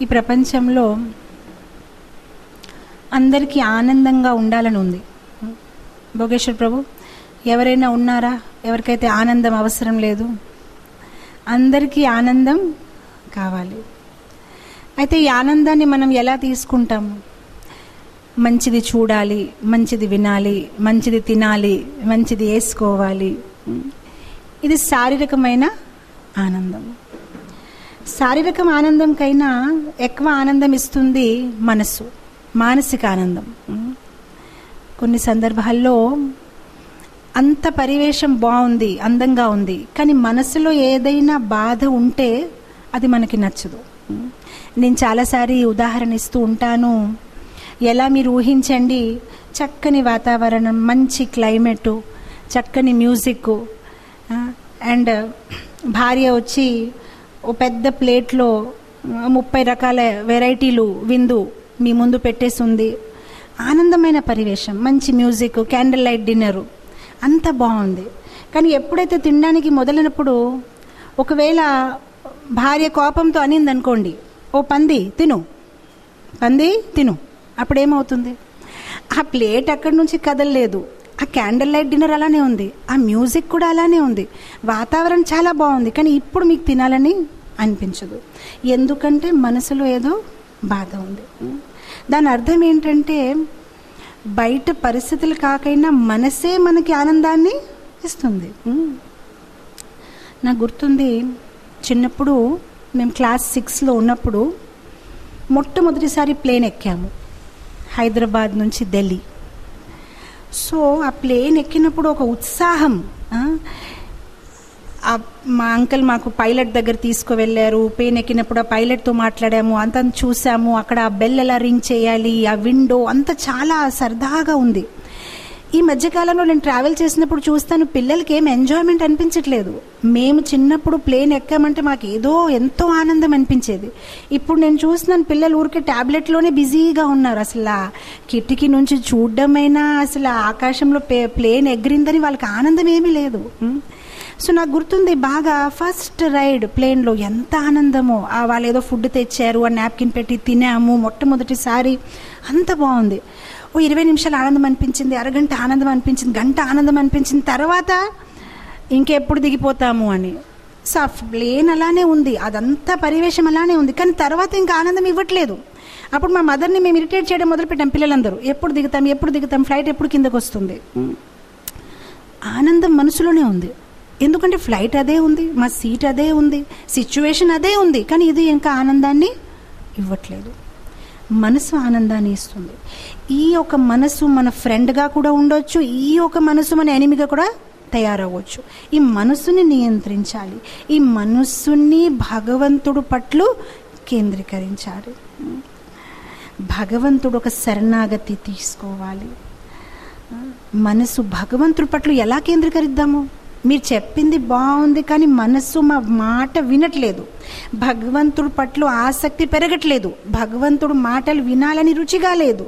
ఈ ప్రపంచంలో అందరికీ ఆనందంగా ఉండాలని ఉంది భోగేశ్వర్ ప్రభు ఎవరైనా ఉన్నారా ఎవరికైతే ఆనందం అవసరం లేదు అందరికీ ఆనందం కావాలి అయితే ఈ ఆనందాన్ని మనం ఎలా తీసుకుంటాము మంచిది చూడాలి మంచిది వినాలి మంచిది తినాలి మంచిది వేసుకోవాలి ఇది శారీరకమైన ఆనందం శారీరకం ఆనందం కైనా ఎక్కువ ఆనందం ఇస్తుంది మనసు మానసిక ఆనందం కొన్ని సందర్భాల్లో అంత పరివేశం బాగుంది అందంగా ఉంది కానీ మనసులో ఏదైనా బాధ ఉంటే అది మనకి నచ్చదు నేను చాలాసారి ఉదాహరణ ఇస్తూ ఉంటాను ఎలా మీరు ఊహించండి చక్కని వాతావరణం మంచి క్లైమేటు చక్కని మ్యూజిక్ అండ్ భార్య వచ్చి ఓ పెద్ద ప్లేట్లో ముప్పై రకాల వెరైటీలు విందు మీ ముందు పెట్టేసి ఉంది ఆనందమైన పరివేశం మంచి మ్యూజిక్ క్యాండిల్ లైట్ డిన్నరు అంత బాగుంది కానీ ఎప్పుడైతే తినడానికి మొదలైనప్పుడు ఒకవేళ భార్య కోపంతో అనింది అనుకోండి ఓ పంది తిను పంది తిను అప్పుడేమవుతుంది ఆ ప్లేట్ అక్కడి నుంచి కదలలేదు ఆ క్యాండిల్ లైట్ డిన్నర్ అలానే ఉంది ఆ మ్యూజిక్ కూడా అలానే ఉంది వాతావరణం చాలా బాగుంది కానీ ఇప్పుడు మీకు తినాలని అనిపించదు ఎందుకంటే మనసులో ఏదో బాధ ఉంది దాని అర్థం ఏంటంటే బయట పరిస్థితులు కాకైనా మనసే మనకి ఆనందాన్ని ఇస్తుంది నాకు గుర్తుంది చిన్నప్పుడు మేము క్లాస్ సిక్స్లో ఉన్నప్పుడు మొట్టమొదటిసారి ప్లేన్ ఎక్కాము హైదరాబాద్ నుంచి ఢిల్లీ సో ఆ ప్లేన్ ఎక్కినప్పుడు ఒక ఉత్సాహం మా అంకల్ మాకు పైలట్ దగ్గర తీసుకువెళ్ళారు ప్లేన్ ఎక్కినప్పుడు ఆ పైలట్తో మాట్లాడాము అంతా చూసాము అక్కడ ఆ బెల్ ఎలా రింగ్ చేయాలి ఆ విండో అంత చాలా సరదాగా ఉంది ఈ మధ్యకాలంలో నేను ట్రావెల్ చేసినప్పుడు చూస్తాను పిల్లలకి ఏం ఎంజాయ్మెంట్ అనిపించట్లేదు మేము చిన్నప్పుడు ప్లేన్ ఎక్కామంటే మాకు ఏదో ఎంతో ఆనందం అనిపించేది ఇప్పుడు నేను చూస్తున్నాను పిల్లలు ఊరికే ట్యాబ్లెట్లోనే బిజీగా ఉన్నారు అసలు కిటికీ నుంచి చూడడమైనా అసలు ఆకాశంలో ప్లేన్ ఎగిరిందని వాళ్ళకి ఆనందం ఏమీ లేదు సో నాకు గుర్తుంది బాగా ఫస్ట్ రైడ్ ప్లేన్లో ఎంత ఆనందమో వాళ్ళు ఏదో ఫుడ్ తెచ్చారు ఆ నాప్కిన్ పెట్టి తినాము మొట్టమొదటిసారి అంత బాగుంది ఓ ఇరవై నిమిషాలు ఆనందం అనిపించింది అరగంట ఆనందం అనిపించింది గంట ఆనందం అనిపించింది తర్వాత ఇంకెప్పుడు దిగిపోతాము అని సో ఆ ప్లేన్ అలానే ఉంది అదంతా పరివేశం అలానే ఉంది కానీ తర్వాత ఇంకా ఆనందం ఇవ్వట్లేదు అప్పుడు మా మదర్ని మేము ఇరిటేట్ చేయడం మొదలుపెట్టాం పిల్లలందరూ ఎప్పుడు దిగుతాం ఎప్పుడు దిగుతాం ఫ్లైట్ ఎప్పుడు కిందకు వస్తుంది ఆనందం మనసులోనే ఉంది ఎందుకంటే ఫ్లైట్ అదే ఉంది మా సీట్ అదే ఉంది సిచ్యువేషన్ అదే ఉంది కానీ ఇది ఇంకా ఆనందాన్ని ఇవ్వట్లేదు మనసు ఆనందాన్ని ఇస్తుంది ఈ ఒక మనసు మన ఫ్రెండ్గా కూడా ఉండొచ్చు ఈ ఒక మనసు మన ఎనిమిగా కూడా తయారవ్వచ్చు ఈ మనసుని నియంత్రించాలి ఈ మనస్సుని భగవంతుడు పట్ల కేంద్రీకరించాలి భగవంతుడు ఒక శరణాగతి తీసుకోవాలి మనసు భగవంతుడి పట్ల ఎలా కేంద్రీకరిద్దాము మీరు చెప్పింది బాగుంది కానీ మనస్సు మా మాట వినట్లేదు భగవంతుడి పట్ల ఆసక్తి పెరగట్లేదు భగవంతుడు మాటలు వినాలని రుచిగా లేదు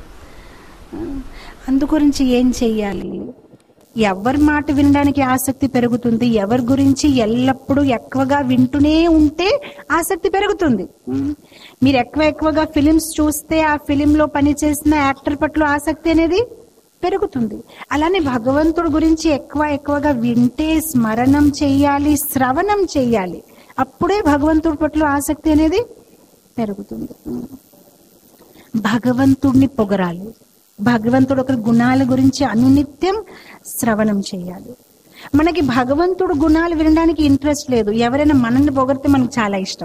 అందుగురించి ఏం చెయ్యాలి ఎవరి మాట వినడానికి ఆసక్తి పెరుగుతుంది ఎవరి గురించి ఎల్లప్పుడూ ఎక్కువగా వింటూనే ఉంటే ఆసక్తి పెరుగుతుంది మీరు ఎక్కువ ఎక్కువగా ఫిలిమ్స్ చూస్తే ఆ ఫిలింలో పనిచేసిన యాక్టర్ పట్ల ఆసక్తి అనేది పెరుగుతుంది అలానే భగవంతుడి గురించి ఎక్కువ ఎక్కువగా వింటే స్మరణం చెయ్యాలి శ్రవణం చెయ్యాలి అప్పుడే భగవంతుడి పట్ల ఆసక్తి అనేది పెరుగుతుంది భగవంతుడిని పొగరాలి భగవంతుడు ఒక గుణాల గురించి అనునిత్యం శ్రవణం చేయాలి మనకి భగవంతుడు గుణాలు వినడానికి ఇంట్రెస్ట్ లేదు ఎవరైనా మనల్ని పొగిడితే మనకు చాలా ఇష్టం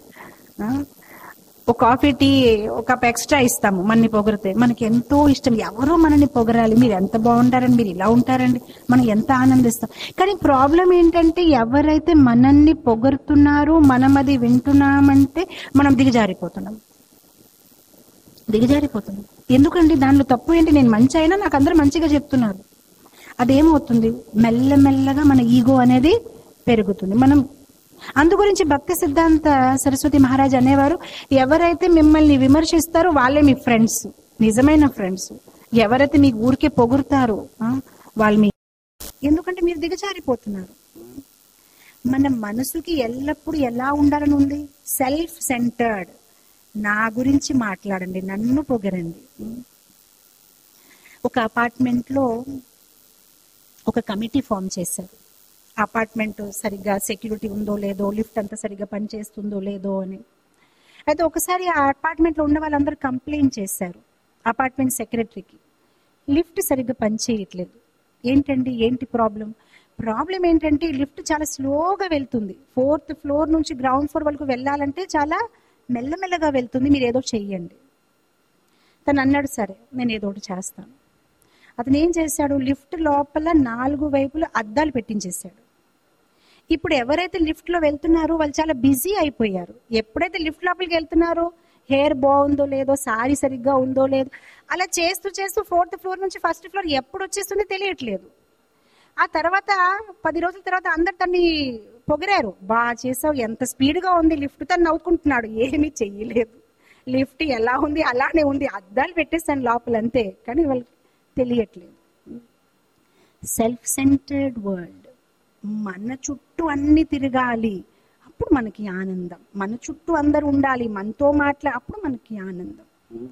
ఒక కాఫీ టీ ఒక కప్ ఎక్స్ట్రా ఇస్తాము మనని పొగిడితే మనకి ఎంతో ఇష్టం ఎవరో మనని పొగరాలి మీరు ఎంత బాగుంటారండి మీరు ఇలా ఉంటారండి మనం ఎంత ఆనందిస్తాం కానీ ప్రాబ్లం ఏంటంటే ఎవరైతే మనల్ని పొగుడుతున్నారో మనం అది వింటున్నామంటే మనం దిగజారిపోతున్నాం దిగజారిపోతున్నాం ఎందుకండి దానిలో తప్పు ఏంటి నేను మంచి అయినా నాకు అందరూ మంచిగా చెప్తున్నారు అదేమవుతుంది మెల్లమెల్లగా మన ఈగో అనేది పెరుగుతుంది మనం అందు గురించి భక్తి సిద్ధాంత సరస్వతి మహారాజ్ అనేవారు ఎవరైతే మిమ్మల్ని విమర్శిస్తారో వాళ్ళే మీ ఫ్రెండ్స్ నిజమైన ఫ్రెండ్స్ ఎవరైతే మీకు ఊరికే పొగురుతారో వాళ్ళు మీ ఎందుకంటే మీరు దిగజారిపోతున్నారు మన మనసుకి ఎల్లప్పుడూ ఎలా ఉండాలని ఉంది సెల్ఫ్ సెంటర్డ్ నా గురించి మాట్లాడండి నన్ను పొగరండి ఒక అపార్ట్మెంట్ లో ఒక కమిటీ ఫామ్ చేశారు అపార్ట్మెంట్ సరిగ్గా సెక్యూరిటీ ఉందో లేదో లిఫ్ట్ అంతా సరిగ్గా పనిచేస్తుందో లేదో అని అయితే ఒకసారి ఆ అపార్ట్మెంట్ లో ఉన్న వాళ్ళందరూ కంప్లైంట్ చేశారు అపార్ట్మెంట్ సెక్రటరీకి లిఫ్ట్ సరిగ్గా పనిచేయట్లేదు ఏంటండి ఏంటి ప్రాబ్లం ప్రాబ్లం ఏంటంటే లిఫ్ట్ చాలా స్లోగా వెళ్తుంది ఫోర్త్ ఫ్లోర్ నుంచి గ్రౌండ్ ఫ్లోర్ వరకు వెళ్ళాలంటే చాలా మెల్లమెల్లగా వెళ్తుంది మీరు ఏదో చెయ్యండి తను అన్నాడు సరే నేను ఏదో ఒకటి చేస్తాను అతను ఏం చేశాడు లిఫ్ట్ లోపల నాలుగు వైపులు అద్దాలు పెట్టించేశాడు ఇప్పుడు ఎవరైతే లిఫ్ట్ లో వెళ్తున్నారో వాళ్ళు చాలా బిజీ అయిపోయారు ఎప్పుడైతే లిఫ్ట్ లోపలికి వెళ్తున్నారో హెయిర్ బాగుందో లేదో సారీ సరిగ్గా ఉందో లేదో అలా చేస్తూ చేస్తూ ఫోర్త్ ఫ్లోర్ నుంచి ఫస్ట్ ఫ్లోర్ ఎప్పుడు వచ్చేస్తుందో తెలియట్లేదు ఆ తర్వాత పది రోజుల తర్వాత అందరు తన్ని పొగిరారు బాగా చేసావు ఎంత స్పీడ్ గా ఉంది లిఫ్ట్ తను నవ్వుకుంటున్నాడు ఏమీ చెయ్యలేదు లిఫ్ట్ ఎలా ఉంది అలానే ఉంది అద్దాలు పెట్టేస్తాను లోపల అంతే కానీ వాళ్ళకి తెలియట్లేదు సెల్ఫ్ సెంటర్డ్ వరల్డ్ మన చుట్టూ అన్ని తిరగాలి అప్పుడు మనకి ఆనందం మన చుట్టూ అందరు ఉండాలి మనతో మాట్లా అప్పుడు మనకి ఆనందం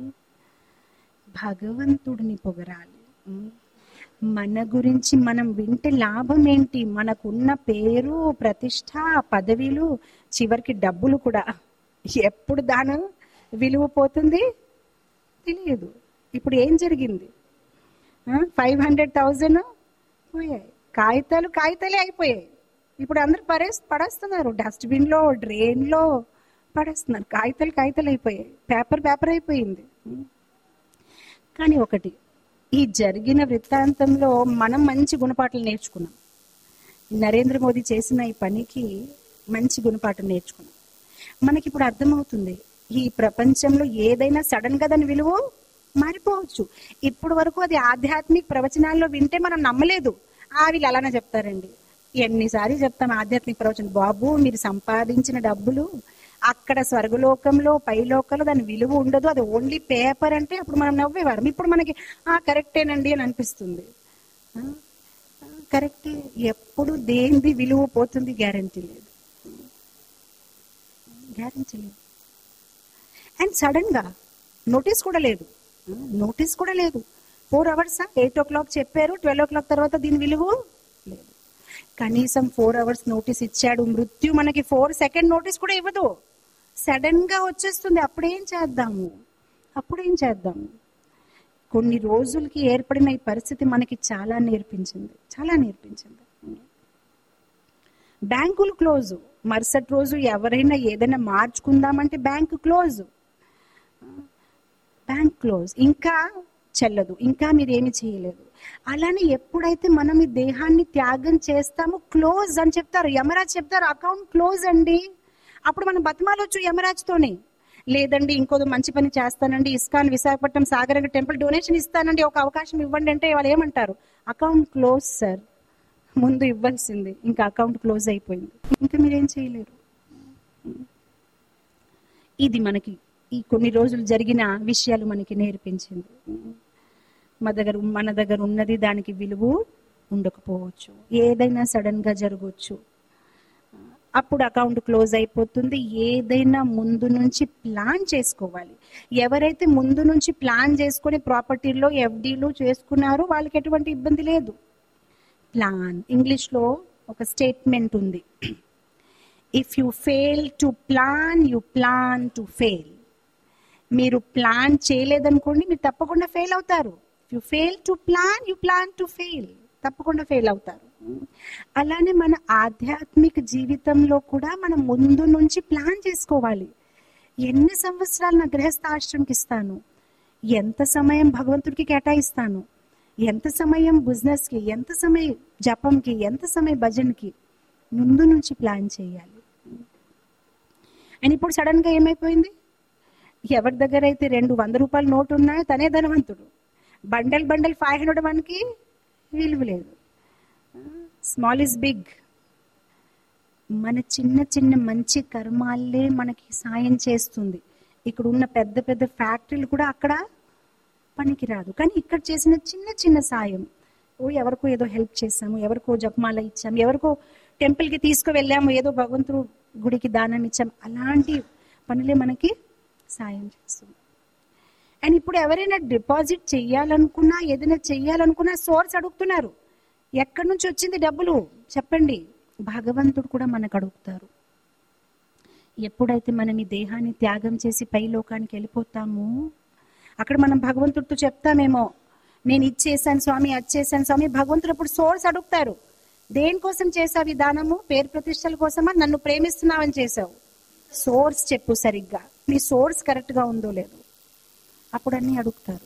భగవంతుడిని పొగరాలి మన గురించి మనం వింటే లాభం ఏంటి మనకున్న పేరు ప్రతిష్ట పదవిలు చివరికి డబ్బులు కూడా ఎప్పుడు దాని విలువ పోతుంది తెలియదు ఇప్పుడు ఏం జరిగింది ఫైవ్ హండ్రెడ్ థౌజండ్ పోయాయి కాగితాలు కాగితాలే అయిపోయాయి ఇప్పుడు అందరు పరేస్ పడేస్తున్నారు డస్ట్బిన్ లో డ్రైన్ లో పడేస్తున్నారు కాగితాలు కాగితాలు అయిపోయాయి పేపర్ పేపర్ అయిపోయింది కానీ ఒకటి ఈ జరిగిన వృత్తాంతంలో మనం మంచి గుణపాఠాలు నేర్చుకున్నాం నరేంద్ర మోదీ చేసిన ఈ పనికి మంచి గుణపాఠం నేర్చుకున్నాం మనకి ఇప్పుడు అర్థమవుతుంది ఈ ప్రపంచంలో ఏదైనా సడన్ గా దాని విలువ మారిపోవచ్చు ఇప్పుడు వరకు అది ఆధ్యాత్మిక ప్రవచనాల్లో వింటే మనం నమ్మలేదు ఆ వీళ్ళు అలానే చెప్తారండి ఎన్నిసార్లు చెప్తాం ఆధ్యాత్మిక ప్రవచనం బాబు మీరు సంపాదించిన డబ్బులు అక్కడ స్వర్గలోకంలో పైలోకంలో దాని విలువ ఉండదు అది ఓన్లీ పేపర్ అంటే అప్పుడు మనం నవ్వేవారం ఇప్పుడు మనకి ఆ కరెక్టేనండి అని అనిపిస్తుంది కరెక్టే ఎప్పుడు దేనిది విలువ పోతుంది గ్యారంటీ లేదు గ్యారంటీ లేదు అండ్ సడన్ గా నోటీస్ కూడా లేదు నోటీస్ కూడా లేదు four hours eight o'clock చెప్పారు ట్వెల్వ్ ఓ క్లాక్ తర్వాత దీని విలువ లేదు కనీసం ఫోర్ అవర్స్ నోటీస్ ఇచ్చాడు మృత్యు మనకి ఫోర్ సెకండ్ నోటీస్ కూడా ఇవ్వదు సడన్ గా వచ్చేస్తుంది అప్పుడేం చేద్దాము అప్పుడేం చేద్దాము కొన్ని రోజులకి ఏర్పడిన ఈ పరిస్థితి మనకి చాలా నేర్పించింది చాలా నేర్పించింది బ్యాంకులు క్లోజ్ మరుసటి రోజు ఎవరైనా ఏదైనా మార్చుకుందామంటే బ్యాంకు క్లోజ్ బ్యాంక్ క్లోజ్ ఇంకా చెల్లదు ఇంకా మీరేమి చేయలేదు అలానే ఎప్పుడైతే మనం ఈ దేహాన్ని త్యాగం చేస్తామో క్లోజ్ అని చెప్తారు యమరాజ్ చెప్తారు అకౌంట్ క్లోజ్ అండి అప్పుడు మనం బతిమాలొచ్చు యమరాజ్తోనే లేదండి ఇంకోది మంచి పని చేస్తానండి ISKCON Visakhapatnam Sagar temple donation ఇస్తానండి ఒక అవకాశం ఇవ్వండి అంటే వాళ్ళు ఏమంటారు అకౌంట్ క్లోజ్ సార్ ముందు ఇవ్వాల్సింది ఇంకా అకౌంట్ క్లోజ్ అయిపోయింది ఇంకా మీరేం చేయలేరు ఇది మనకి ఈ కొన్ని రోజులు జరిగిన విషయాలు మనకి నేర్పించింది మా దగ్గర మన దగ్గర ఉన్నది దానికి విలువ ఉండకపోవచ్చు ఏదైనా సడన్ గా జరగవచ్చు అప్పుడు అకౌంట్ క్లోజ్ అయిపోతుంది ఏదైనా ముందు నుంచి ప్లాన్ చేసుకోవాలి ఎవరైతే ముందు నుంచి ప్లాన్ చేసుకొని ప్రాపర్టీలో ఎఫ్డీలు చేసుకున్నారో వాళ్ళకి ఎటువంటి ఇబ్బంది లేదు ప్లాన్ ఇంగ్లీష్ లో ఒక స్టేట్మెంట్ ఉంది if you fail to plan you plan to fail మీరు ప్లాన్ చేయలేదనుకోండి మీరు తప్పకుండా ఫెయిల్ అవుతారు you fail to plan you plan to fail తప్పకుండా ఫెయిల్ అవుతారు అలానే మన ఆధ్యాత్మిక జీవితంలో కూడా మనం ముందు నుంచి ప్లాన్ చేసుకోవాలి ఎన్ని సంవత్సరాలు నా గృహస్థాశ్రమకి ఇస్తాను ఎంత సమయం భగవంతుడికి కేటాయిస్తాను ఎంత సమయం బిజినెస్ కి ఎంత సమయం జపంకి ఎంత సమయం భజన్కి ముందు నుంచి ప్లాన్ చేయాలి అండ్ ఇప్పుడు సడన్ గా ఏమైపోయింది ఎవరి దగ్గర అయితే రెండు వంద రూపాయల నోటు ఉన్నాయో తనే ధనవంతుడు బండల్ బండల్ ఫైవ్ హండ్రెడ్ వన్కి విలువ లేదు స్మాల్ ఇస్ బిగ్ మన చిన్న చిన్న మంచి కర్మాలే మనకి సాయం చేస్తుంది ఇక్కడ ఉన్న పెద్ద పెద్ద ఫ్యాక్టరీలు కూడా అక్కడ పనికి రాదు కానీ ఇక్కడ చేసిన చిన్న చిన్న సాయం ఓ ఎవరికో ఏదో హెల్ప్ చేసాము ఎవరికో జపమాల ఇచ్చాము ఎవరికో టెంపుల్కి తీసుకువెళ్ళాము ఏదో భగవంతుడు గుడికి దానం ఇచ్చాము అలాంటి పనులే మనకి సాయం చేస్తుంది అండ్ ఇప్పుడు ఎవరైనా డిపాజిట్ చెయ్యాలనుకున్నా ఏదైనా చెయ్యాలనుకున్నా సోర్స్ అడుగుతున్నారు ఎక్కడి నుంచి వచ్చింది డబ్బులు చెప్పండి భగవంతుడు కూడా మనకు అడుగుతారు ఎప్పుడైతే మనం ఈ దేహాన్ని త్యాగం చేసి పై లోకానికి వెళ్ళిపోతామో అక్కడ మనం భగవంతుడితో చెప్తామేమో నేను ఇచ్చేసాను స్వామి అది చేశాను స్వామి భగవంతుడు అప్పుడు సోర్స్ అడుగుతారు దేనికోసం చేసావు ఈ దానము పేరు ప్రతిష్టల కోసమా నన్ను ప్రేమిస్తున్నావని చేసావు సోర్స్ చెప్పు సరిగ్గా నీ సోర్స్ కరెక్ట్ గా ఉందో లేదో అప్పుడు అన్ని అడుగుతారు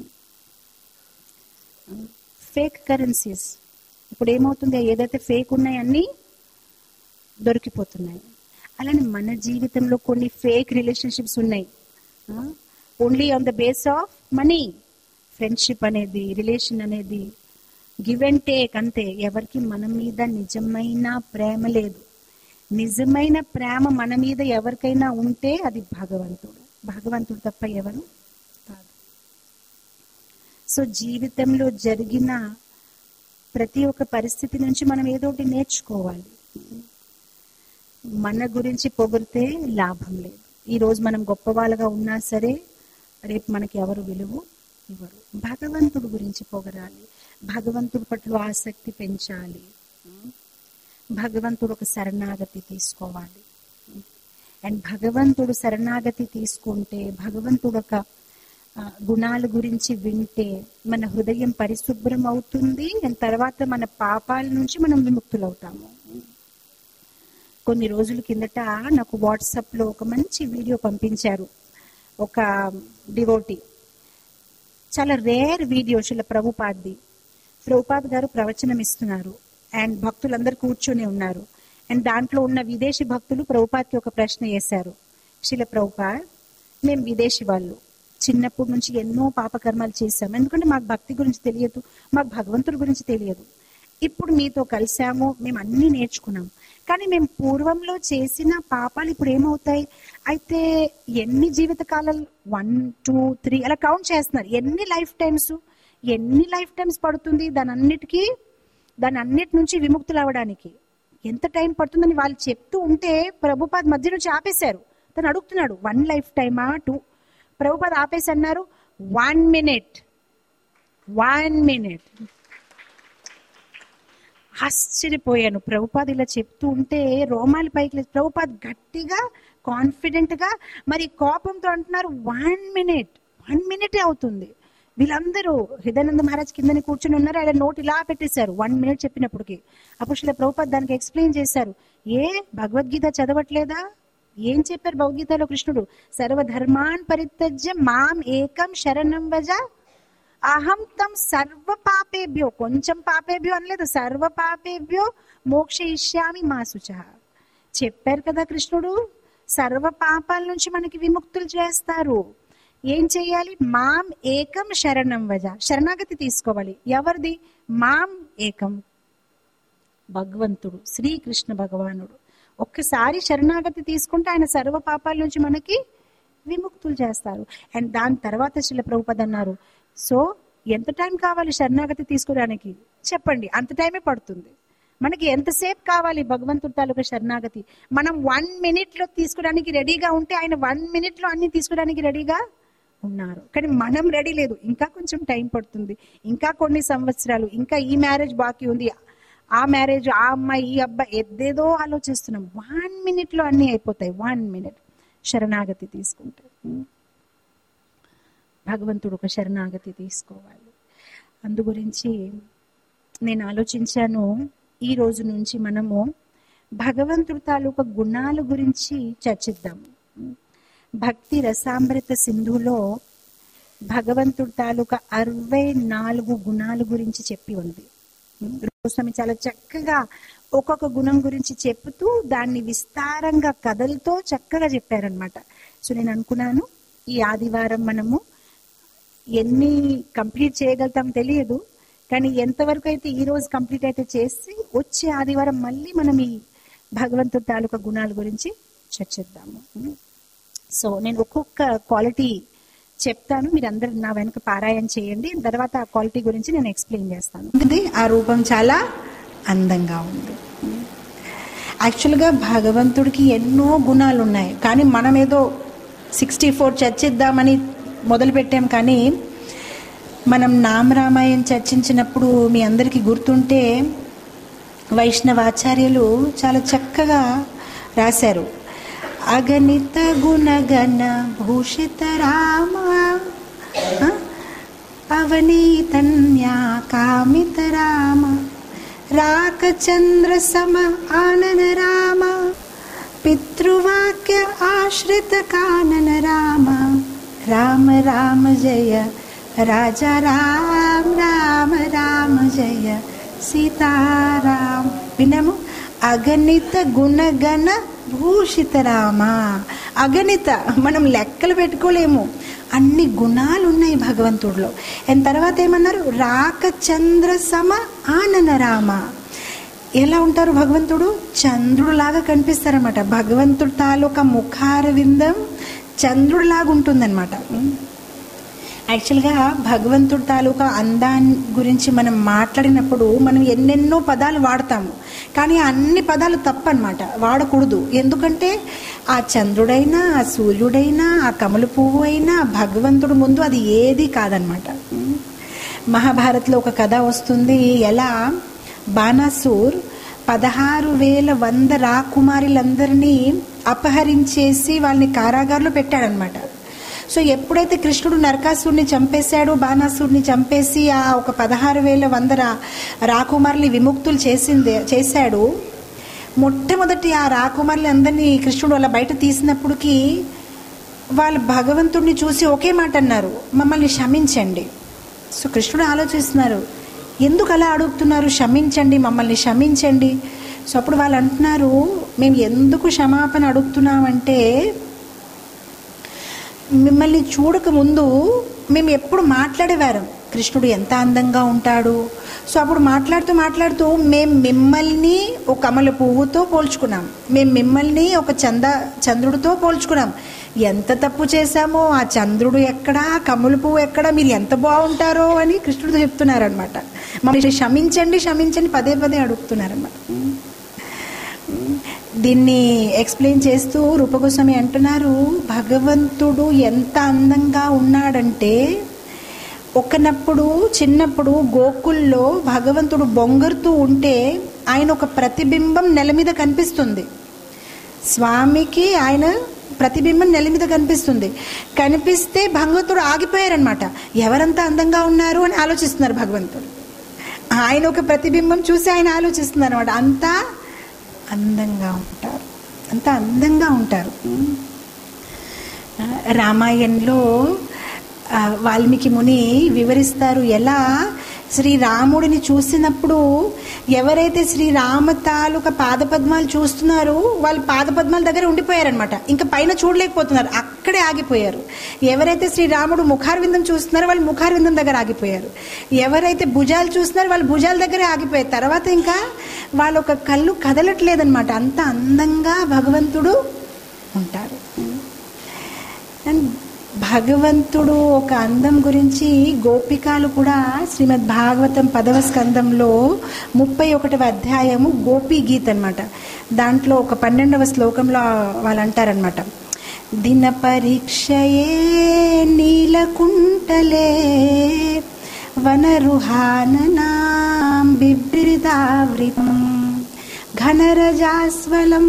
ఫేక్ కరెన్సీస్ ఇప్పుడు ఏమవుతుంది ఏదైతే ఫేక్ ఉన్నాయో అన్నీ దొరికిపోతున్నాయి అలానే మన జీవితంలో కొన్ని ఫేక్ రిలేషన్షిప్స్ ఉన్నాయి only on the base of money friendship అనేది రిలేషన్ అనేది గివ్ అండ్ టేక్ అంతే ఎవరికి మన మీద నిజమైన ప్రేమ లేదు నిజమైన ప్రేమ మన మీద ఎవరికైనా ఉంటే అది భగవంతుడు భగవంతుడు తప్ప ఎవరు కాదు సో జీవితంలో జరిగిన ప్రతి ఒక్క పరిస్థితి నుంచి మనం ఏదో ఒకటి నేర్చుకోవాలి మన గురించి పొగిడితే లాభం లేదు ఈ రోజు మనం గొప్ప వాళ్ళగా ఉన్నా సరే రేపు మనకి ఎవరు విలువ ఇవ్వరు భగవంతుడు గురించి పొగరాలి భగవంతుడి పట్ల ఆసక్తి పెంచాలి భగవంతుడు ఒక శరణాగతి తీసుకోవాలి అండ్ భగవంతుడు శరణాగతి తీసుకుంటే భగవంతుడు ఒక ఆ, గుణాల గురించి వింటే మన హృదయం పరిశుభ్రం అవుతుంది అండ్ తర్వాత మన పాపాల నుంచి మనం విముక్తులవుతాము కొన్ని రోజుల కిందట నాకు వాట్సాప్ లో ఒక మంచి వీడియో పంపించారు ఒక డివోటీ చాలా రేర్ వీడియో శిల ప్రభుపాద్ది ప్రభుపాద్ గారు ప్రవచనం ఇస్తున్నారు అండ్ భక్తులందరూ కూర్చొని ఉన్నారు అండ్ దాంట్లో ఉన్న విదేశీ భక్తులు ప్రభుపాద్కి ఒక ప్రశ్న వేశారు శిల ప్రభుపాద్ మేము విదేశీ వాళ్ళు చిన్నప్పటి నుంచి ఎన్నో పాపకర్మాలు చేశాం ఎందుకంటే మాకు భక్తి గురించి తెలియదు మాకు భగవంతుడి గురించి తెలియదు ఇప్పుడు మీతో కలిసాము మేము అన్ని నేర్చుకున్నాం కానీ మేము పూర్వంలో చేసిన పాపాలు ఇప్పుడు ఏమవుతాయి అయితే ఎన్ని జీవిత కాలాలు వన్ టూ త్రీ అలా కౌంట్ చేస్తున్నారు ఎన్ని లైఫ్ టైమ్స్ ఎన్ని లైఫ్ టైమ్స్ పడుతుంది దాని అన్నిటికీ దాని అన్నిటి నుంచి విముక్తులు అవ్వడానికి ఎంత టైం పడుతుందని వాళ్ళు చెప్తూ ఉంటే ప్రభుపాద్ మధ్య నుంచి ఆపేశారు తను అడుగుతున్నాడు వన్ లైఫ్ టైమా టూ ప్రభుపాద్ ఆపేసి అన్నారు వన్ మినిట్ వన్ మినిట్ ఆశ్చర్యపోయాను ప్రభుపాద్ ఇలా చెప్తూ ఉంటే రోమాలు పైకి లేచి ప్రభుపాద్ గట్టిగా కాన్ఫిడెంట్ గా మరి కోపంతో అంటున్నారు వన్ మినిట్ వన్ మినిటే అవుతుంది వీళ్ళందరూ హృదయానంద మహారాజ్ కిందని కూర్చుని ఉన్నారు ఆయన నోట్ ఇలా పెట్టేశారు వన్ మినిట్ చెప్పినప్పటికి అప్పుడు శ్రీల ప్రభుపాద్ దానికి ఎక్స్ప్లెయిన్ చేశారు ఏ భగవద్గీత చదవట్లేదా ఏం చెప్పారు భగవద్గీతలో కృష్ణుడు సర్వధర్మాన్ పరిత్యజ్య మాం ఏకం శరణం వజ అహం తం సర్వ పాపేభ్యో కొంచెం పాపేభ్యో అనలేదు సర్వ పాపేభ్యో మోక్షయిష్యామి మా శుచ చెప్పారు కదా కృష్ణుడు సర్వ పాపాల నుంచి మనకి విముక్తులు చేస్తారు ఏం చేయాలి మాం ఏకం శరణం వజ శరణాగతి తీసుకోవాలి ఎవరిది మాం ఏకం భగవంతుడు శ్రీకృష్ణ భగవానుడు ఒక్కసారి శరణాగతి తీసుకుంటే ఆయన సర్వ పాపాల నుంచి మనకి విముక్తులు చేస్తారు అండ్ దాని తర్వాత శిల ప్రభుపద్ అన్నారు సో ఎంత టైం కావాలి శరణాగతి తీసుకోవడానికి చెప్పండి అంత టైమే పడుతుంది మనకి ఎంతసేపు కావాలి భగవంతుడి తాలూకా శరణాగతి మనం వన్ మినిట్ లో తీసుకోవడానికి రెడీగా ఉంటే ఆయన వన్ మినిట్ లో అన్ని తీసుకోవడానికి రెడీగా ఉన్నారు కానీ మనం రెడీ లేదు ఇంకా కొంచెం టైం పడుతుంది ఇంకా కొన్ని సంవత్సరాలు ఇంకా ఈ మ్యారేజ్ బాకీ ఉంది ఆ మ్యారేజ్ ఆ అమ్మాయి ఈ అబ్బాయి ఎద్దేదో ఆలోచిస్తున్నాం వన్ మినిట్ లో అన్ని అయిపోతాయి వన్ మినిట్ శరణాగతి తీసుకుంటే భగవంతుడు ఒక శరణాగతి తీసుకోవాలి అందు గురించి నేను ఆలోచించాను ఈ రోజు నుంచి మనము భగవంతుడి తాలూకా గుణాల గురించి చర్చిద్దాము భక్తి రసామృత సింధులో భగవంతుడి తాలూకా అరవై నాలుగు గుణాల గురించి చెప్పి ఉంది స్వామి చాలా చక్కగా ఒక్కొక్క గుణం గురించి చెప్తూ దాన్ని విస్తారంగా కథలతో చక్కగా చెప్పారనమాట సో నేను అనుకున్నాను ఈ ఆదివారం మనము ఎన్ని కంప్లీట్ చేయగలుగుతాం తెలియదు కానీ ఎంతవరకు అయితే ఈ రోజు కంప్లీట్ అయితే చేసి వచ్చే ఆదివారం మళ్ళీ మనం ఈ భగవంతుడి తాలూకా గుణాల గురించి చర్చిద్దాము సో నేను ఒక్కొక్క క్వాలిటీ చెప్తాను మీరు అందరు నా వెనక పారాయణ చేయండి తర్వాత ఆ క్వాలిటీ గురించి నేను ఎక్స్ప్లెయిన్ చేస్తాను ఇది ఆ రూపం చాలా అందంగా ఉంది యాక్చువల్గా భగవంతుడికి ఎన్నో గుణాలు ఉన్నాయి కానీ మనం ఏదో సిక్స్టీ ఫోర్ చర్చిద్దామని మొదలుపెట్టాం కానీ మనం నామరామాయణ చర్చించినప్పుడు మీ అందరికీ గుర్తుంటే వైష్ణవాచార్యులు చాలా చక్కగా రాశారు అగణిత గుణగణ భూషిత రామ ఆ? అవనీతన్యా కామిత రామ రాకచంద్ర సమ ఆనన రామ పితృవాక్య ఆశ్రిత కానన రామ రామ రామ జయ రాజా రామ రామ రామ జయ సీతారాం విన్నాము అగణిత గుణగణ భూషిత రామ అగణిత మనం లెక్కలు పెట్టుకోలేము అన్ని గుణాలు ఉన్నాయి భగవంతుడిలో అండ్ తర్వాత ఏమన్నారు రాక చంద్ర సమ ఆనన రామ ఎలా ఉంటారు భగవంతుడు చంద్రుడులాగా కనిపిస్తారనమాట భగవంతుడు తాలూకా ముఖార విందం చంద్రుడిలాగా ఉంటుందన్నమాట యాక్చువల్గా భగవంతుడు తాలూకా అందాన్ని గురించి మనం మాట్లాడినప్పుడు మనం ఎన్నెన్నో పదాలు వాడతాము కానీ అన్ని పదాలు తప్పనమాట వాడకూడదు ఎందుకంటే ఆ చంద్రుడైనా ఆ సూర్యుడైనా ఆ కమల పువ్వు అయినా భగవంతుడు ముందు అది ఏది కాదనమాట మహాభారత్లో ఒక కథ వస్తుంది ఎలా బాణాసూర్ పదహారు వేల వంద రాకుమారులందరినీ అపహరించేసి వాళ్ళని కారాగారంలో పెట్టాడనమాట సో ఎప్పుడైతే కృష్ణుడు నరకాసుడిని చంపేశాడు బాణాసుడిని చంపేసి ఆ ఒక పదహారు వేల వంద రా రాకుమారుని విముక్తులు చేసింది చేశాడు మొట్టమొదటి ఆ రాకుమారులు అందరినీ కృష్ణుడు అలా బయట తీసినప్పటికీ వాళ్ళు భగవంతుడిని చూసి ఒకే మాట అన్నారు మమ్మల్ని క్షమించండి సో కృష్ణుడు ఆలోచిస్తున్నారు ఎందుకు అలా అడుగుతున్నారు క్షమించండి మమ్మల్ని క్షమించండి సో అప్పుడు వాళ్ళు అంటున్నారు మేము ఎందుకు క్షమాపణ అడుగుతున్నామంటే మిమ్మల్ని చూడక ముందు మేము ఎప్పుడు మాట్లాడేవారం కృష్ణుడు ఎంత అందంగా ఉంటాడు సో అప్పుడు మాట్లాడుతూ మాట్లాడుతూ మేము మిమ్మల్ని ఒక కమల పువ్వుతో పోల్చుకున్నాం మేము మిమ్మల్ని ఒక చంద చంద్రుడితో పోల్చుకున్నాం ఎంత తప్పు చేశామో ఆ చంద్రుడు ఎక్కడా కమల పువ్వు ఎక్కడా మీరు ఎంత బాగుంటారో అని కృష్ణుడు చెప్తున్నారనమాట మమ్మల్ని క్షమించండి క్షమించండి పదే పదే అడుగుతున్నారనమాట దీన్ని ఎక్స్ప్లెయిన్ చేస్తూ రూపగోస్వామి అంటున్నారు భగవంతుడు ఎంత అందంగా ఉన్నాడంటే ఒకనప్పుడు చిన్నప్పుడు గోకుల్లో భగవంతుడు బొంగరుతూ ఉంటే ఆయన ఒక ప్రతిబింబం నెల మీద కనిపిస్తుంది స్వామికి ఆయన ప్రతిబింబం నెల మీద కనిపిస్తుంది కనిపిస్తే భగవంతుడు ఆగిపోయారనమాట ఎవరంత అందంగా ఉన్నారు అని ఆలోచిస్తున్నారు భగవంతుడు ఆయన ఒక ప్రతిబింబం చూసి ఆయన ఆలోచిస్తున్నారు అనమాట అంతా అందంగా ఉంటారు అంత అందంగా ఉంటారు రామాయణంలో ఆ, వాల్మీకి ముని వివరిస్తారు ఎలా శ్రీరాముడిని చూసినప్పుడు ఎవరైతే శ్రీరామ తాలూకా పాదపద్మాలు చూస్తున్నారో వాళ్ళు పాదపద్మాల దగ్గర ఉండిపోయారనమాట ఇంకా పైన చూడలేకపోతున్నారు అక్కడే ఆగిపోయారు ఎవరైతే శ్రీరాముడు ముఖారవిందం చూస్తున్నారో వాళ్ళు ముఖారవిందం దగ్గర ఆగిపోయారు ఎవరైతే భుజాలు చూస్తున్నారో వాళ్ళు భుజాల దగ్గరే ఆగిపోయారు తర్వాత ఇంకా వాళ్ళ ఒక కళ్ళు కదలట్లేదనమాట అంత అందంగా భగవంతుడు ఉంటారు అండ్ భగవంతుడు ఒక అందం గురించి గోపికాలు కూడా శ్రీమద్ భాగవతం పదవ స్కందంలో ముప్పై ఒకటవ అధ్యాయము గోపీ గీత్ అనమాట దాంట్లో ఒక పన్నెండవ శ్లోకంలో వాళ్ళు అంటారనమాట దిన పరీక్షయే నీలకుంటలే వనరుహాననాం బిభ్రిదావృతం ఘనరజాస్వలం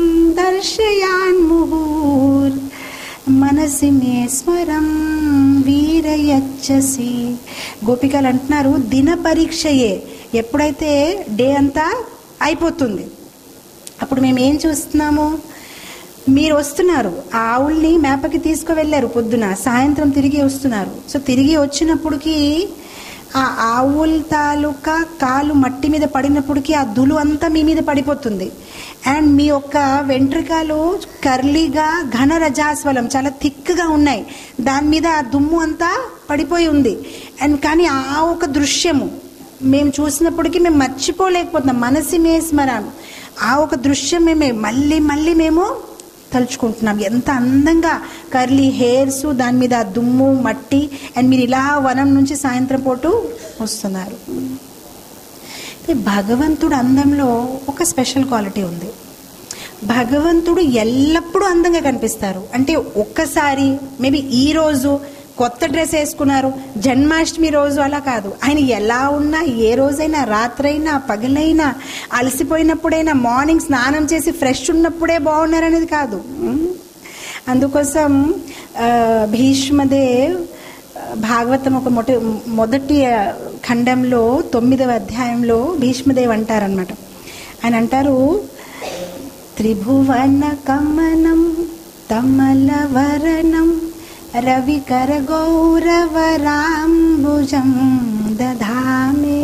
దర్శయాన్ముహూర్ మనసి మే స్మరం వీరయచ్చసి గోపికలు అంటున్నారు దిన పరీక్షయే ఎప్పుడైతే డే అంతా అయిపోతుంది అప్పుడు మేము ఏం చూస్తున్నాము మీరు వస్తున్నారు ఆ ఆవుల్ని మేపకి తీసుకువెళ్ళారు పొద్దున సాయంత్రం తిరిగి వస్తున్నారు సో తిరిగి వచ్చినప్పటికి ఆ ఆవుల తాలూకా కాలు మట్టి మీద పడినప్పటికీ ఆ దులు అంతా మీ మీద పడిపోతుంది అండ్ మీ యొక్క వెంట్రుకలు కర్లీగా ఘన రజాస్వలం చాలా థిక్గా ఉన్నాయి దాని మీద ఆ దుమ్ము అంతా పడిపోయి ఉంది అండ్ కానీ ఆ ఒక దృశ్యము మేము చూసినప్పటికీ మేము మర్చిపోలేకపోతున్నాం మనసి మే స్మరం ఆ ఒక దృశ్యం మేమే మళ్ళీ మళ్ళీ మేము తలుచుకుంటున్నాం ఎంత అందంగా కర్లీ హెయిర్స్ దాని మీద ఆ దుమ్ము మట్టి అండ్ మీరు ఇలా వనం నుంచి సాయంత్రం పూట వస్తున్నారు అయితే భగవంతుడు అందంలో ఒక స్పెషల్ క్వాలిటీ ఉంది భగవంతుడు ఎల్లప్పుడూ అందంగా కనిపిస్తారు అంటే ఒక్కసారి మేబీ ఈ రోజు కొత్త డ్రెస్ వేసుకున్నారు జన్మాష్టమి రోజు అలా కాదు ఆయన ఎలా ఉన్నా ఏ రోజైనా రాత్రైనా పగలైనా అలసిపోయినప్పుడైనా మార్నింగ్ స్నానం చేసి ఫ్రెష్ ఉన్నప్పుడే బాగున్నారనేది కాదు ఉమ్. అందుకోసం ఆ, భీష్మదేవ్ ఆ, భాగవతం ఒక మొట మొదటి ఆ, ఖండంలో తొమ్మిదవ అధ్యాయంలో భీష్మదేవ్ అంటారనమాట ఆయన అంటారు త్రిభువన కమనం తమలవరణం రవికర గౌరవరాంబుజం దధామే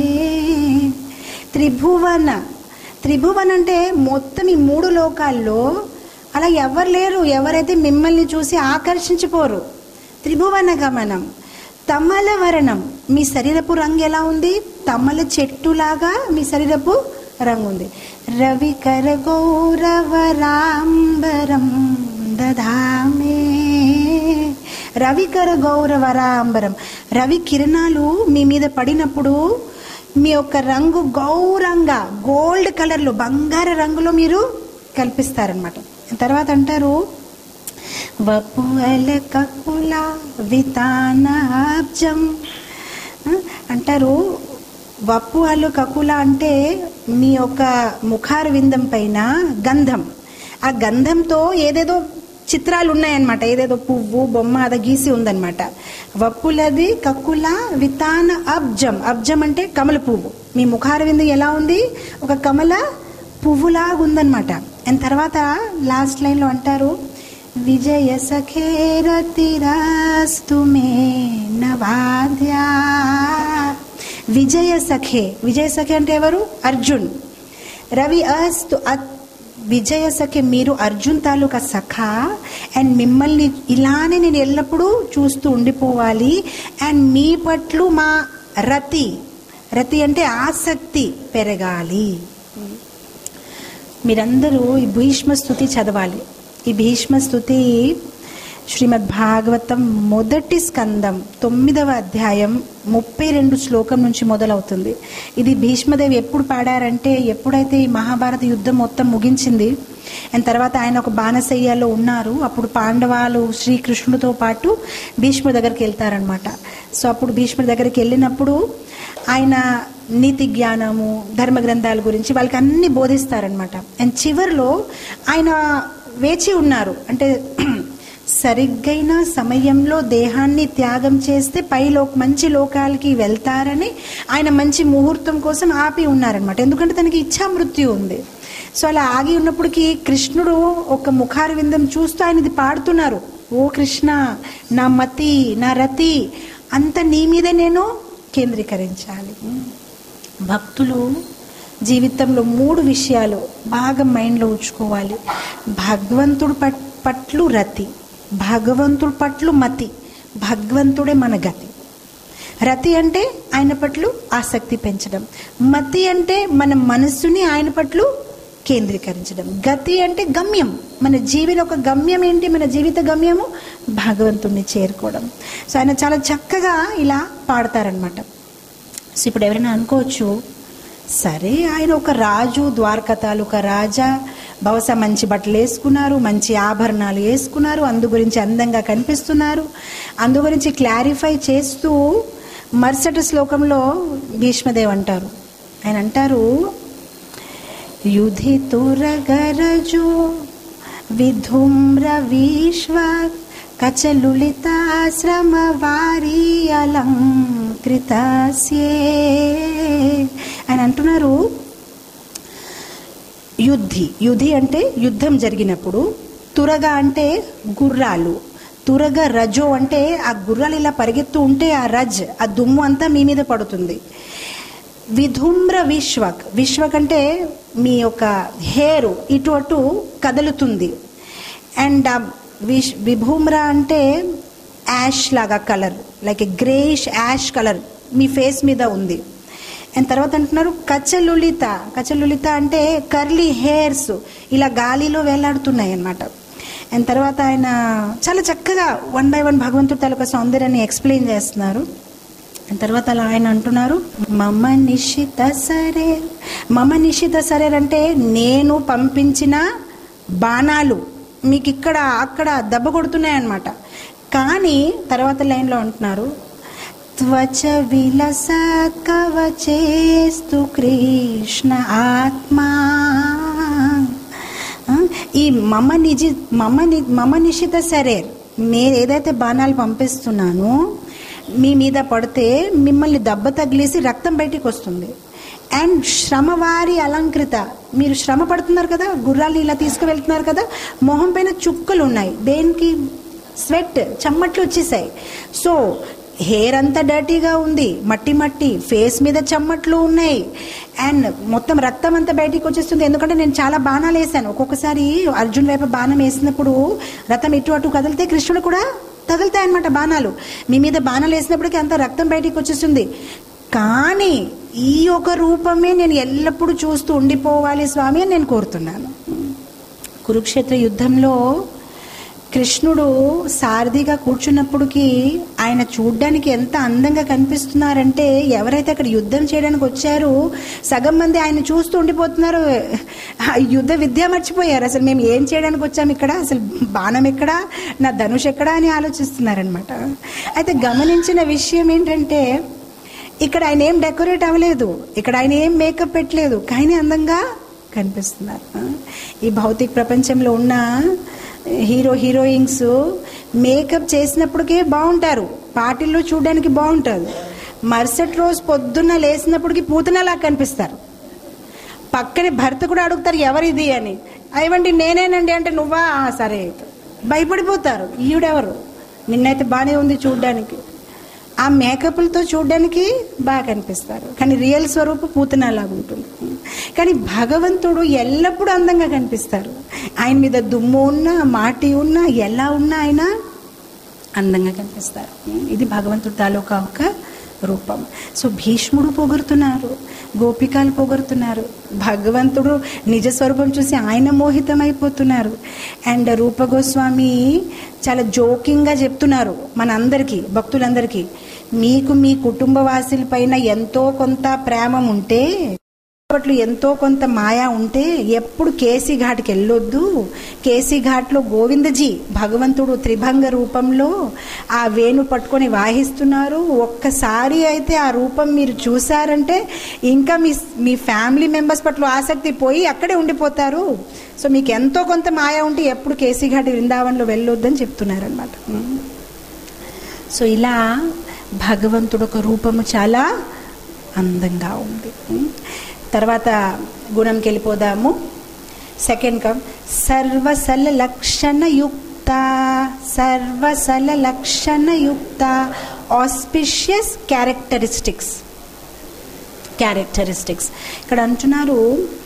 త్రిభువన త్రిభువన్ అంటే మొత్తం ఈ మూడు లోకాల్లో అలా ఎవరు లేరు ఎవరైతే మిమ్మల్ని చూసి ఆకర్షించిపోరు త్రిభువన గమనం తమల వర్ణం మీ శరీరపు రంగు ఎలా ఉంది తమల చెట్టులాగా మీ శరీరపు రంగు ఉంది రవికర గౌరవరాంబరం దధామే రవికర గౌరవరాంబరం రవి కిరణాలు మీ మీద పడినప్పుడు మీ యొక్క రంగు గౌరంగా గోల్డ్ కలర్లో బంగార రంగులో మీరు కల్పిస్తారనమాట తర్వాత అంటారు వపువల కకుల వితానాబ్జం ఆ, అంటారు వప్పు అల్లు కకుల అంటే మీ యొక్క ముఖార విందం పైన గంధం ఆ గంధంతో ఏదేదో చిత్రాలు ఉన్నాయన్నమాట ఏదేదో పువ్వు బొమ్మ అది గీసి ఉందన్నమాట వప్పులది కక్కుల వితాన అబ్జం అబ్జం అంటే కమల పువ్వు మీ ముఖార విందు ఎలా ఉంది ఒక కమల పువ్వులాగా ఉందన్నమాట అండ్ తర్వాత లాస్ట్ లైన్లో అంటారు విజయ సఖేరతిరాస్తు మే నవాద్యా విజయ సఖే విజయ సఖే అంటే ఎవరు అర్జున్ రవి అస్తు అత్- విజయ సఖే మీరు అర్జున్ తాలూకా సఖ అండ్ మిమ్మల్ని ఇలానే నేను ఎల్లప్పుడూ చూస్తూ ఉండిపోవాలి అండ్ మీ పట్ల మా రతి రతి అంటే ఆసక్తి పెరగాలి మీరందరూ ఈ భీష్మ స్థుతి చదవాలి ఈ భీష్మ స్థుతి శ్రీమద్ భాగవతం మొదటి స్కందం తొమ్మిదవ అధ్యాయం ముప్పై రెండు శ్లోకం నుంచి మొదలవుతుంది ఇది భీష్మదేవి ఎప్పుడు పాడారంటే ఎప్పుడైతే ఈ మహాభారత యుద్ధం మొత్తం ముగించింది అండ్ తర్వాత ఆయన ఒక బాణసయ్యాలో ఉన్నారు అప్పుడు పాండవాలు శ్రీకృష్ణుడితో పాటు భీష్ముడి దగ్గరికి వెళ్తారనమాట సో అప్పుడు భీష్ముడి దగ్గరికి వెళ్ళినప్పుడు ఆయన నీతి జ్ఞానము ధర్మ గ్రంథాల గురించి వాళ్ళకి అన్ని బోధిస్తారనమాట అండ్ చివరిలో ఆయన వేచి ఉన్నారు అంటే సరిగ్గైన సమయంలో దేహాన్ని త్యాగం చేస్తే పైలో మంచి లోకాలకి వెళ్తారని ఆయన మంచి ముహూర్తం కోసం ఆపి ఉన్నారనమాట ఎందుకంటే తనకి ఇచ్చా మృత్యు ఉంది సో అలా ఆగి ఉన్నప్పటికీ కృష్ణుడు ఒక ముఖార విందం చూస్తూ ఆయన ఇది పాడుతున్నారు ఓ కృష్ణ నా మతి నా రతి అంత నీ మీదే నేను కేంద్రీకరించాలి భక్తులు జీవితంలో మూడు విషయాలు బాగా మైండ్లో ఉంచుకోవాలి భగవంతుడు పట్ పట్లు రతి భగవంతుడి పట్లు మతి భగవంతుడే మన గతి రతి అంటే ఆయన పట్ల ఆసక్తి పెంచడం మతి అంటే మన మనస్సుని ఆయన పట్ల కేంద్రీకరించడం గతి అంటే గమ్యం మన జీవిలో ఒక గమ్యం ఏంటి మన జీవిత గమ్యము భగవంతుణ్ణి చేరుకోవడం సో ఆయన చాలా చక్కగా ఇలా పాడతారనమాట సో ఇప్పుడు ఎవరైనా అనుకోవచ్చు సరే ఆయన ఒక రాజు ద్వారకా తాలూకా రాజా బహుశా మంచి బట్టలు వేసుకున్నారు మంచి ఆభరణాలు వేసుకున్నారు అందు గురించి అందంగా కనిపిస్తున్నారు అందు గురించి క్లారిఫై చేస్తూ మరుసటి శ్లోకంలో భీష్మదేవ్ అంటారు ఆయన అంటారు యుధి తురగరజు విధుమ్ర విశ్వ కచలులితాశ్రమ వారి అలంకృతస్యే అని అంటున్నారు యుద్ధి యుధి అంటే యుద్ధం జరిగినప్పుడు తురగ అంటే గుర్రాలు తురగ రజో అంటే ఆ గుర్రాలు ఇలా పరిగెత్తు ఉంటే ఆ రజ్ ఆ దుమ్ము అంతా మీ మీద పడుతుంది విధుమ్ర విశ్వక్ విశ్వక్ అంటే మీ యొక్క హెయిర్ ఇటు అటు కదులుతుంది అండ్ విష్ విభూమ్ర అంటే యాష్ లాగా colour like greyish ash colour మీ ఫేస్ మీద ఉంది అండ్ తర్వాత అంటున్నారు కచ్చలులిత కచ్చలులిత అంటే కర్లీ హెయిర్స్ ఇలా గాలిలో వేలాడుతున్నాయి అన్నమాట అండ్ తర్వాత ఆయన చాలా చక్కగా వన్ బై వన్ భగవంతుడి తాలూకా సౌందర్యాన్ని ఎక్స్ప్లెయిన్ చేస్తున్నారు అండ్ తర్వాత అలా ఆయన అంటున్నారు మమ నిశిత సరే మమ నిషిత సరే అంటే నేను పంపించిన బాణాలు మీకు ఇక్కడ అక్కడ దెబ్బ కొడుతున్నాయన్నమాట కానీ తర్వాత లైన్లో అంటున్నారు త్వచ విలస కవచేస్తు కృష్ణ ఆత్మా ఆ, ఈ మమ నిజి మమ ని మమ నిషిత శరీర్ నేను ఏదైతే బాణాలు పంపిస్తున్నానో మీ మీద పడితే మిమ్మల్ని దెబ్బ తగిలేసి రక్తం బయటికి వస్తుంది అండ్ శ్రమవారి అలంకృత మీరు శ్రమ పడుతున్నారు కదా గుర్రాలు ఇలా తీసుకువెళ్తున్నారు కదా మొహం పైన చుక్కలు ఉన్నాయి దేనికి స్వెట్ చెమ్మట్లు వచ్చేసాయి సో హెయిర్ అంతా డర్టీగా ఉంది మట్టి మట్టి ఫేస్ మీద చెమ్మట్లు ఉన్నాయి అండ్ మొత్తం రక్తం అంతా బయటికి వచ్చేస్తుంది ఎందుకంటే నేను చాలా బాణాలు వేసాను ఒక్కొక్కసారి అర్జున్ వైపు బాణం వేసినప్పుడు రథం ఇటు అటు కదిలితే కృష్ణుడు కూడా తగులుతాయి అనమాట బాణాలు మీ మీద బాణాలు వేసినప్పటికీ అంత రక్తం బయటికి వచ్చేస్తుంది కానీ ఈ ఒక రూపమే నేను ఎల్లప్పుడూ చూస్తూ ఉండిపోవాలి స్వామి అని నేను కోరుతున్నాను కురుక్షేత్ర యుద్ధంలో కృష్ణుడు సారథిగా కూర్చున్నప్పటికీ ఆయన చూడ్డానికి ఎంత అందంగా కనిపిస్తున్నారంటే ఎవరైతే అక్కడ యుద్ధం చేయడానికి వచ్చారో సగం మంది ఆయన చూస్తూ ఉండిపోతున్నారు ఆ యుద్ధ విద్య మర్చిపోయారు అసలు మేము ఏం చేయడానికి వచ్చాము ఇక్కడ అసలు బాణం ఎక్కడా నా ధనుష్ ఎక్కడా అని ఆలోచిస్తున్నారనమాట అయితే గమనించిన విషయం ఏంటంటే ఇక్కడ ఆయన ఏం డెకరేట్ అవ్వలేదు ఇక్కడ ఆయన ఏం మేకప్ పెట్టలేదు కానీ అందంగా కనిపిస్తున్నారు ఈ భౌతిక ప్రపంచంలో ఉన్న హీరో హీరోయిన్స్ మేకప్ చేసినప్పటికే బాగుంటారు పార్టీల్లో చూడడానికి బాగుంటారు మరుసటి రోజు పొద్దున్న లేచినప్పటికి పూతనలా కనిపిస్తారు పక్కనే భర్త కూడా అడుగుతారు ఎవరిది అని అయ్యండి నేనేనండి అంటే నువ్వా "ఆ, సరే అయితే." భయపడిపోతారు ఈవిడెవరు నిన్నైతే బాగానే ఉంది చూడ్డానికి ఆ మేకప్లతో చూడడానికి బాగా కనిపిస్తారు కానీ రియల్ స్వరూపు పూతనలాగా ఉంటుంది కానీ భగవంతుడు ఎల్లప్పుడూ అందంగా కనిపిస్తారు ఆయన మీద దుమ్ము ఉన్నా మాటి ఉన్నా ఎలా ఉన్నా ఆయన అందంగా కనిపిస్తారు ఇది భగవంతుడు తాలూకా ఒక రూపం సో భీష్ముడు పొగుడుతున్నారు గోపికలు పొగుడుతున్నారు భగవంతుడు నిజ స్వరూపం చూసి ఆయన మోహితమైపోతున్నారు అండ్ రూప గోస్వామి చాలా జోకింగ్గా చెప్తున్నారు మన అందరికీ భక్తులందరికీ మీకు మీ కుటుంబ వాసుల పైన ఎంతో కొంత ప్రేమ ఉంటే అప్పట్లో ఎంతో కొంత మాయా ఉంటే ఎప్పుడు కేసీ ఘాట్కి వెళ్ళొద్దు కేసీ ఘాట్లో గోవిందజీ భగవంతుడు త్రిభంగ రూపంలో ఆ వేణు పట్టుకొని వాయిస్తున్నారు ఒక్కసారి అయితే ఆ రూపం మీరు చూసారంటే ఇంకా మీ మీ ఫ్యామిలీ మెంబర్స్ పట్ల ఆసక్తి పోయి అక్కడే ఉండిపోతారు సో మీకు ఎంతో కొంత మాయా ఉంటే ఎప్పుడు కేసీ ఘాట్ బృందావన్లో వెళ్ళొద్దని చెప్తున్నారనమాట సో ఇలా భగవంతుడు ఒక రూపము చాలా అందంగా ఉంది తర్వాత గుణంకి వెళ్ళిపోదాము సెకండ్ కమ్ సర్వసల లక్షణ యుక్త సర్వసల లక్షణ యుక్త ఆస్పిషియస్ క్యారెక్టరిస్టిక్స్ క్యారెక్టరిస్టిక్స్ ఇక్కడ అంటున్నారు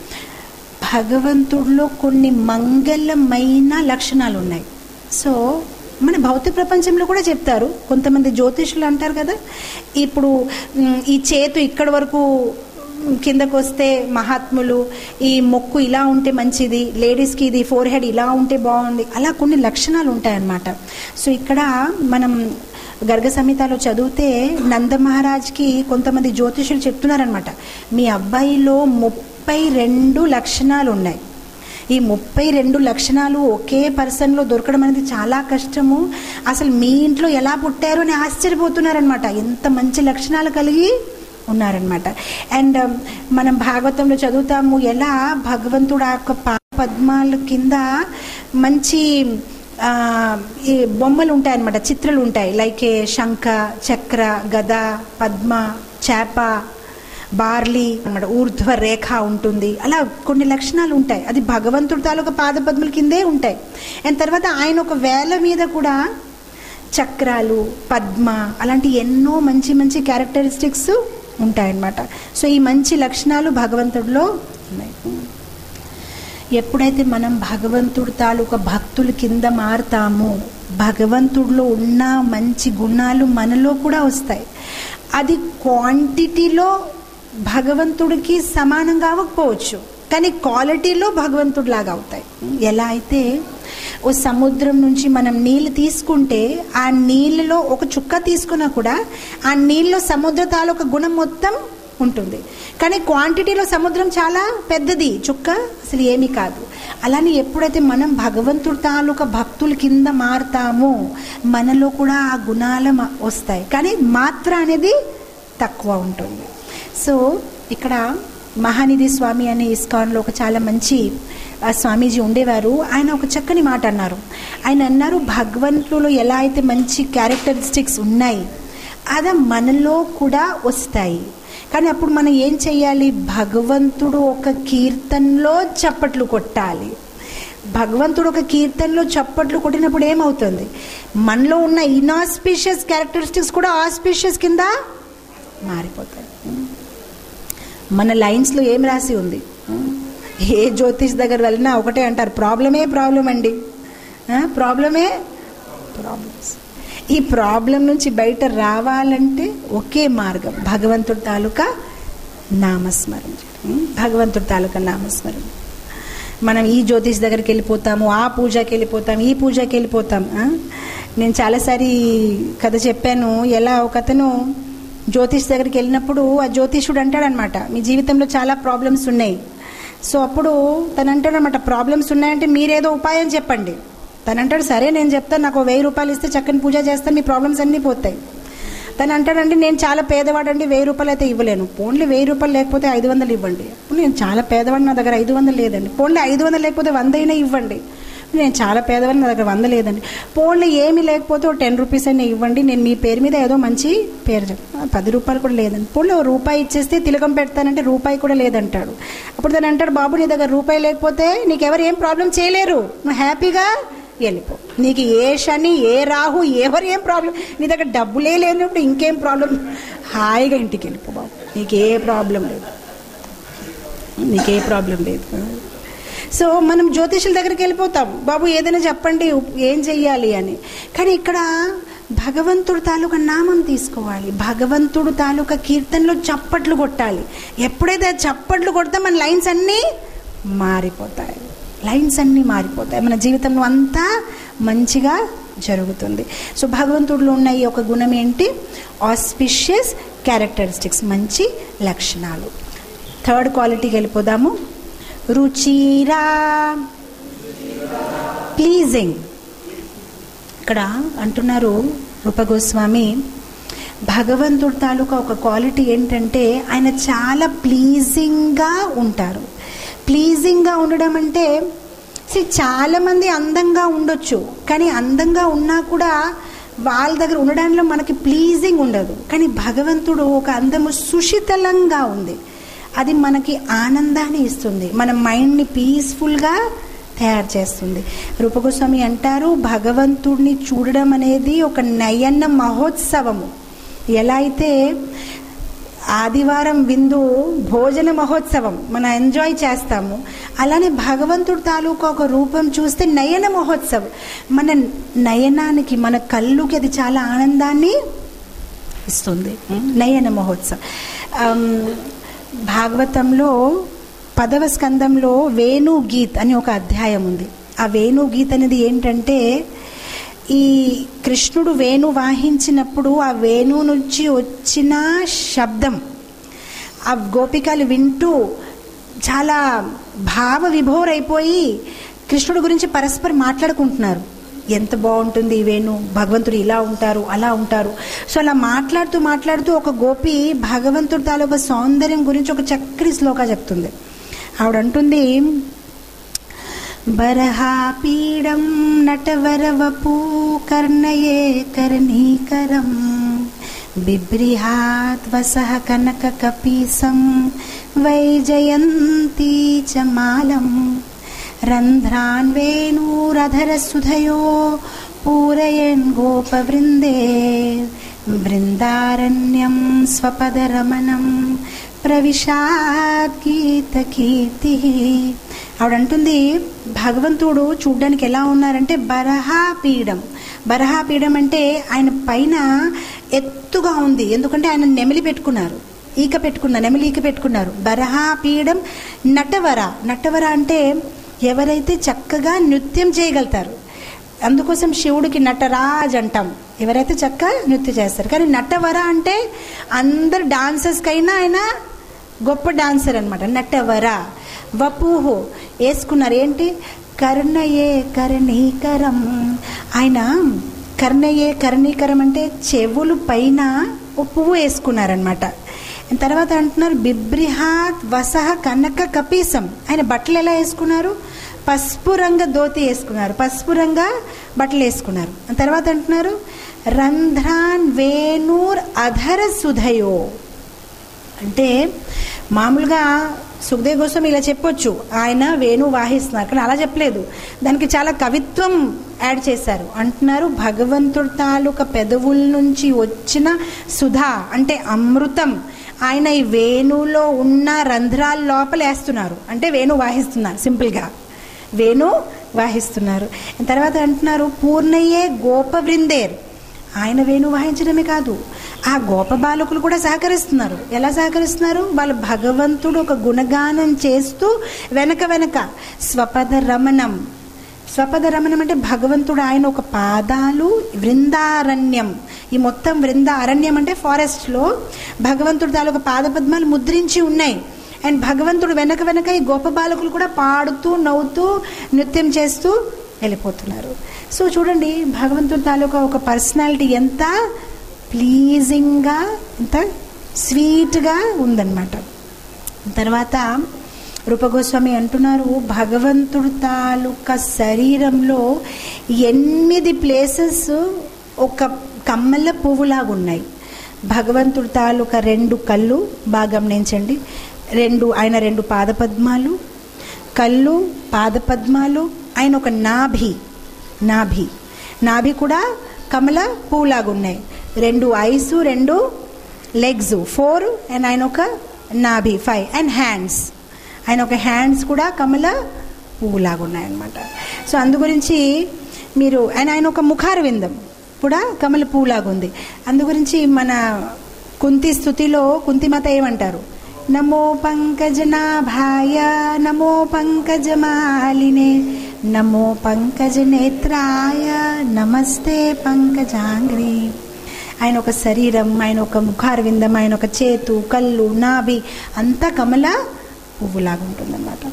భగవంతుడిలో కొన్ని మంగళమైన లక్షణాలు ఉన్నాయి సో మన భౌతిక ప్రపంచంలో కూడా చెప్తారు కొంతమంది జ్యోతిషులు అంటారు కదా ఇప్పుడు మ్, ఈ చేతు ఇక్కడి వరకు మ్, కిందకు వస్తే మహాత్ములు ఈ మొక్కు ఇలా ఉంటే మంచిది లేడీస్కి ఇది ఫోర్ హెడ్ ఇలా ఉంటే బాగుంది అలా కొన్ని లక్షణాలు ఉంటాయన్నమాట సో ఇక్కడ మనం గర్గ సంహితలో చదివితే నంద మహారాజ్కి కొంతమంది జ్యోతిషులు చెప్తున్నారనమాట మీ అబ్బాయిలో ముప్పై రెండు లక్షణాలు ఉన్నాయి ఈ ముప్పై రెండు లక్షణాలు ఒకే పర్సన్లో దొరకడం అనేది చాలా కష్టము అసలు మీ ఇంట్లో ఎలా పుట్టారు అని ఆశ్చర్యపోతున్నారనమాట ఎంత మంచి లక్షణాలు కలిగి ఉన్నారనమాట అండ్ మనం భాగవతంలో చదువుతాము ఎలా భగవంతుడు ఆ యొక్క పా- పద్మాల కింద మంచి ఆ, ఈ బొమ్మలు ఉంటాయి అనమాట చిత్రాలు ఉంటాయి లైక్ ఏ శంఖ చక్ర గద పద్మ చేప బార్లీ అన్నమాట ఊర్ధ్వ రేఖ ఉంటుంది అలా కొన్ని లక్షణాలు ఉంటాయి అది భగవంతుడి తాలూకా పాదపద్మల కిందే ఉంటాయి అండ్ తర్వాత ఆయన ఒక వేల మీద కూడా చక్రాలు పద్మ అలాంటి ఎన్నో మంచి మంచి క్యారెక్టరిస్టిక్స్ ఉంటాయన్నమాట సో ఈ మంచి లక్షణాలు భగవంతుడిలో ఉన్నాయి ఎప్పుడైతే మనం భగవంతుడి తాలూకా భక్తుల కింద మారుతామో భగవంతుడిలో ఉన్న మంచి గుణాలు మనలో కూడా వస్తాయి అది క్వాంటిటీలో భగవంతుడికి సమానం కావకపోవచ్చు కానీ క్వాలిటీలో భగవంతుడిలాగా అవుతాయి ఎలా అయితే ఓ సముద్రం నుంచి మనం నీళ్ళు తీసుకుంటే ఆ నీళ్ళలో ఒక చుక్క తీసుకున్నా కూడా ఆ నీళ్ళలో సముద్ర తాలూకా గుణం మొత్తం ఉంటుంది కానీ క్వాంటిటీలో సముద్రం చాలా పెద్దది చుక్క అసలు ఏమీ కాదు అలానే ఎప్పుడైతే మనం భగవంతుడి తాలూకా భక్తుల కింద మారుతామో మనలో కూడా ఆ గుణాలు మ- వస్తాయి కానీ మాత్ర అనేది తక్కువ ఉంటుంది సో ఇక్కడ మహానిధి స్వామి అనే ఇస్కాన్లో ఒక చాలా మంచి ఆ, స్వామీజీ ఉండేవారు ఆయన ఒక చక్కని మాట అన్నారు ఆయన అన్నారు భగవంతులో ఎలా అయితే మంచి క్యారెక్టరిస్టిక్స్ ఉన్నాయి అదే మనలో కూడా వస్తాయి కానీ అప్పుడు మనం ఏం చేయాలి భగవంతుడు ఒక కీర్తనలో చప్పట్లు కొట్టాలి భగవంతుడు ఒక కీర్తనలో చప్పట్లు కొట్టినప్పుడు ఏమవుతుంది మనలో ఉన్న ఇనాస్పిషియస్ క్యారెక్టరిస్టిక్స్ కూడా ఆస్పిషియస్ కింద మారిపోతాయి మన లైన్స్లో ఏం రాసి ఉంది ఏ జ్యోతిష్ దగ్గర వెళ్ళినా ఒకటే అంటారు ప్రాబ్లమే ప్రాబ్లం అండి ప్రాబ్లమే ప్రాబ్లమ్స్ ఈ ప్రాబ్లం నుంచి బయట రావాలంటే ఒకే మార్గం భగవంతుడి తాలూకా నామస్మరణ చేయడం. భగవంతుడి తాలూకా నామస్మరణ మనం ఈ జ్యోతిష్ దగ్గరికి వెళ్ళిపోతాము ఆ పూజకి వెళ్ళిపోతాం ఈ పూజకి వెళ్ళిపోతాం ఆ? నేను చాలాసారి కథ చెప్పాను ఎలా ఒక అతను జ్యోతిష్ దగ్గరికి వెళ్ళినప్పుడు ఆ జ్యోతిషుడు అంటాడనమాట మీ జీవితంలో చాలా ప్రాబ్లమ్స్ ఉన్నాయి సో అప్పుడు తను అంటాడనమాట ప్రాబ్లమ్స్ ఉన్నాయంటే మీరేదో ఉపాయం చెప్పండి తను అంటాడు సరే నేను చెప్తాను నాకు ఓ వెయ్యి రూపాయలు ఇస్తే చక్కని పూజ చేస్తాను మీ ప్రాబ్లమ్స్ అన్నీ పోతాయి తను అంటాడండి నేను చాలా పేదవాడండి వెయ్యి రూపాయలు అయితే ఇవ్వలేను పోన్లీ వెయ్యి రూపాయలు లేకపోతే ఐదు వందలు ఇవ్వండి అప్పుడు నేను చాలా పేదవాడిని నా దగ్గర ఐదు వందలు లేదండి పోన్లీ ఐదు వందలు లేకపోతే వంద అయినా ఇవ్వండి నేను చాలా పేదవాడిని నా దగ్గర వంద లేదండి పోన్లీ ఏమీ లేకపోతే ఒక టెన్ రూపీస్ అయినా ఇవ్వండి నేను మీ పేరు మీద ఏదో మంచి పేరు చెప్తాను పది రూపాయలు కూడా లేదండి పోన్లీ ఓ రూపాయి ఇచ్చేస్తే తిలకం పెడతానంటే రూపాయి కూడా లేదంటాడు అప్పుడు తను అంటాడు బాబు నీ దగ్గర రూపాయి లేకపోతే నీకెవరు ఏం ప్రాబ్లం చేయలేరు నువ్వు హ్యాపీగా వెళ్ళిపో నీకు ఏ శని ఏ రాహు ఎవరు ఏం ప్రాబ్లం నీ దగ్గర డబ్బులే లేనప్పుడు ఇంకేం ప్రాబ్లం హాయిగా ఇంటికి వెళ్ళిపో బాబు నీకు ఏ ప్రాబ్లం లేదు నీకే ప్రాబ్లం లేదు సో మనం జ్యోతిషుల దగ్గరికి వెళ్ళిపోతాం బాబు ఏదైనా చెప్పండి ఏం చెయ్యాలి అని కానీ ఇక్కడ భగవంతుడు తాలూకా నామం తీసుకోవాలి భగవంతుడు తాలూకా కీర్తనలో చప్పట్లు కొట్టాలి ఎప్పుడైతే ఆ చప్పట్లు కొడితే మన లైన్స్ అన్నీ మారిపోతాయి లైన్స్ అన్నీ మారిపోతాయి మన జీవితంలో అంతా మంచిగా జరుగుతుంది సో భగవంతుడిలో ఉన్న ఈ ఒక గుణం ఏంటి ఆస్పిషియస్ క్యారెక్టరిస్టిక్స్ మంచి లక్షణాలు థర్డ్ క్వాలిటీకి వెళ్ళిపోదాము రుచిరా ప్లీజింగ్ ఇక్కడ అంటున్నారు రూపగోస్వామి భగవంతుడి తాలూకా ఒక క్వాలిటీ ఏంటంటే ఆయన చాలా ప్లీజింగ్గా ఉంటారు ప్లీజింగ్గా ఉండడం అంటే see, చాలా మంది అందంగా ఉండొచ్చు కానీ అందంగా ఉన్నా కూడా వాళ్ళ దగ్గర ఉండడంలో మనకి ప్లీజింగ్ ఉండదు కానీ భగవంతుడు ఒక అందము సుశీతలంగా ఉంది అది మనకి ఆనందాన్ని ఇస్తుంది మన మైండ్ని పీస్ఫుల్గా తయారు చేస్తుంది రూపగోస్వామి అంటారు భగవంతుడిని చూడడం అనేది ఒక నయన మహోత్సవము ఎలా అయితే ఆదివారం విందు భోజన మహోత్సవం మనం ఎంజాయ్ చేస్తాము అలానే భగవంతుడి తాలూకా ఒక రూపం చూస్తే నయన మహోత్సవం మన నయనానికి మన కళ్ళుకి అది చాలా ఆనందాన్ని ఇస్తుంది నయన మహోత్సవం ఆమ్, భాగవతంలో పదవ స్కందంలో వేణు గీత్ అని ఒక అధ్యాయం ఉంది ఆ వేణు గీత్ అనేది ఏంటంటే ఈ కృష్ణుడు వేణు వాహించినప్పుడు ఆ వేణు నుంచి వచ్చిన శబ్దం ఆ గోపికలు వింటూ చాలా భావ విభోరైపోయి కృష్ణుడు గురించి పరస్పరం మాట్లాడుకుంటున్నారు ఎంత బాగుంటుంది ఈ వేణు భగవంతుడు ఇలా ఉంటారు అలా ఉంటారు సో అలా మాట్లాడుతూ మాట్లాడుతూ ఒక గోపి భగవంతుడి తాలూకా సౌందర్యం గురించి ఒక చక్కని శ్లోక చెప్తుంది ఆవిడ అంటుంది బరహాపీడం నటవరవపూ కర్ణయే కర్ణీకరం బిభ్రిహాత్ వసః కనక కపీసం వైజయంతి చ మాలం రంధ్రాన్ వేణూరధరసుధయో పూరయన్ గోపవృందే బృందారణ్యం స్వపదరమణం ప్రవిశాత్ గీత కీర్తి ఆవిడంటుంది భగవంతుడు చూడ్డానికి ఎలా ఉన్నారంటే బరహాపీఠం బరహాపీఠం అంటే ఆయన పైన ఎత్తుగా ఉంది ఎందుకంటే ఆయన నెమిలి పెట్టుకున్నారు ఈక పెట్టుకున్నారు నెమిలి ఈక పెట్టుకున్నారు బరహాపీఠం నటవర నటవర అంటే ఎవరైతే చక్కగా నృత్యం చేయగలుగుతారు అందుకోసం శివుడికి నటరాజ్ అంటాం ఎవరైతే చక్కగా నృత్యం చేస్తారు కానీ నటవర అంటే అందరు డాన్సర్స్కైనా ఆయన గొప్ప డాన్సర్ అనమాట నటవర వపూహు వేసుకున్నారు ఏంటి కర్ణయే కర్ణీకరం ఆయన కర్ణయే కర్ణీకరం అంటే చెవులు పైన ఓ పువ్వు వేసుకున్నారనమాట తర్వాత అంటున్నారు బిబ్రిహాత్ వసహ కనక కపీసం ఆయన బట్టలు ఎలా వేసుకున్నారు పసుపు రంగ ధోతి వేసుకున్నారు పసుపు రంగ బట్టలు వేసుకున్నారు తర్వాత అంటున్నారు రంధ్రాన్ వేణూర్ అధర సుధయో అంటే మామూలుగా సుఖదేవ్ కోసం ఇలా చెప్పొచ్చు ఆయన వేణు వాహిస్తున్నారు కానీ అలా చెప్పలేదు దానికి చాలా కవిత్వం యాడ్ చేశారు అంటున్నారు భగవంతుడి తాలూకా పెదవుల నుంచి వచ్చిన సుధా అంటే అమృతం ఆయన ఈ వేణులో ఉన్న రంధ్రాల లోపల వేస్తున్నారు అంటే వేణు వాహిస్తున్నారు సింపుల్గా వేణు వాహిస్తున్నారు తర్వాత అంటున్నారు పూర్ణయ్యే గోప బృందేర్ ఆయన వేణు వాయించడమే కాదు ఆ గోప బాలకులు కూడా సహకరిస్తున్నారు ఎలా సహకరిస్తున్నారు వాళ్ళు భగవంతుడు ఒక గుణగానం చేస్తూ వెనక వెనక స్వపద రమణం స్వపద రమణం అంటే భగవంతుడు ఆయన ఒక పాదాలు వృందారణ్యం ఈ మొత్తం వృంద అరణ్యం అంటే ఫారెస్ట్లో భగవంతుడు తాలూకు పాదపద్మాలు ముద్రించి ఉన్నాయి అండ్ భగవంతుడు వెనక వెనక ఈ గోప బాలకులు కూడా పాడుతూ నవ్వుతూ నృత్యం చేస్తూ వెళ్ళిపోతున్నారు సో చూడండి భగవంతుడి తాలూకా ఒక పర్సనాలిటీ ఎంత ప్లీజింగ్గా ఎంత స్వీట్గా ఉందన్నమాట తర్వాత రూపగోస్వామి అంటున్నారు భగవంతుడు తాలూకా శరీరంలో ఎనిమిది ప్లేసెస్ ఒక కమ్మల పువ్వులాగా ఉన్నాయి భగవంతుడి తాలూకా రెండు కళ్ళు బాగా గమనించండి రెండు ఆయన రెండు పాదపద్మాలు కళ్ళు పాదపద్మాలు ఆయన ఒక నాభి నాభి నాభి కూడా కమల పువ్వులాగా ఉన్నాయి రెండు ఐస్ రెండు లెగ్స్ ఫోర్ అండ్ ఆయన ఒక నాభి ఫైవ్ అండ్ హ్యాండ్స్ ఆయన ఒక హ్యాండ్స్ కూడా కమల పువ్వులాగా ఉన్నాయన్నమాట సో అందు గురించి మీరు ఆయన ఆయన ఒక ముఖార విందం కూడా కమల పువ్వులాగా ఉంది అందు గురించి మన కుంతి స్థుతిలో కుంతిమత ఏమంటారు నమో పంకజనాభాయ నమో పంకజమాలినే నమో పంకజ నేత్రాయ నమస్తే పంకజాంగ్రి ఆయన ఒక శరీరం ఆయన ఒక ముఖారవిందం ఆయన ఒక చేతు కళ్ళు నాభి అంతా కమల పువ్వులాగా ఉంటుందన్నమాట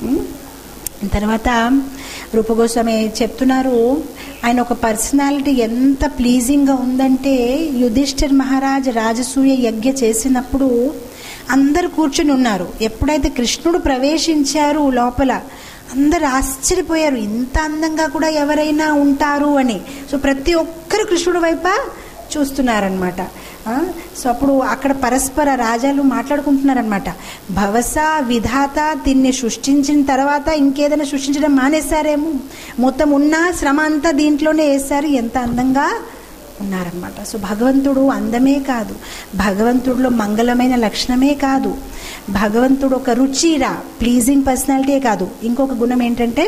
తర్వాత రూపగోస్వామి చెప్తున్నారు ఆయన ఒక పర్సనాలిటీ ఎంత ప్లీజింగ్గా ఉందంటే యుధిష్ఠిర్ మహారాజ్ రాజసూయ యజ్ఞ చేసినప్పుడు అందరు కూర్చుని ఉన్నారు ఎప్పుడైతే కృష్ణుడు ప్రవేశించారు లోపల అందరు ఆశ్చర్యపోయారు ఇంత అందంగా కూడా ఎవరైనా ఉంటారు అని సో ప్రతి ఒక్కరు కృష్ణుడు వైప చూస్తున్నారనమాట సో అప్పుడు అక్కడ పరస్పర రాజాలు మాట్లాడుకుంటున్నారనమాట భవస విధాత దీన్ని సృష్టించిన తర్వాత ఇంకేదైనా సృష్టించడం మానేశారేమో మొత్తం ఉన్న శ్రమ అంతా దీంట్లోనే వేశారు ఎంత అందంగా ఉన్నారనమాట సో భగవంతుడు అందమే కాదు భగవంతుడిలో మంగళమైన లక్షణమే కాదు భగవంతుడు ఒక రుచిరా ప్లీజింగ్ పర్సనాలిటీ కాదు ఇంకొక గుణం ఏంటంటే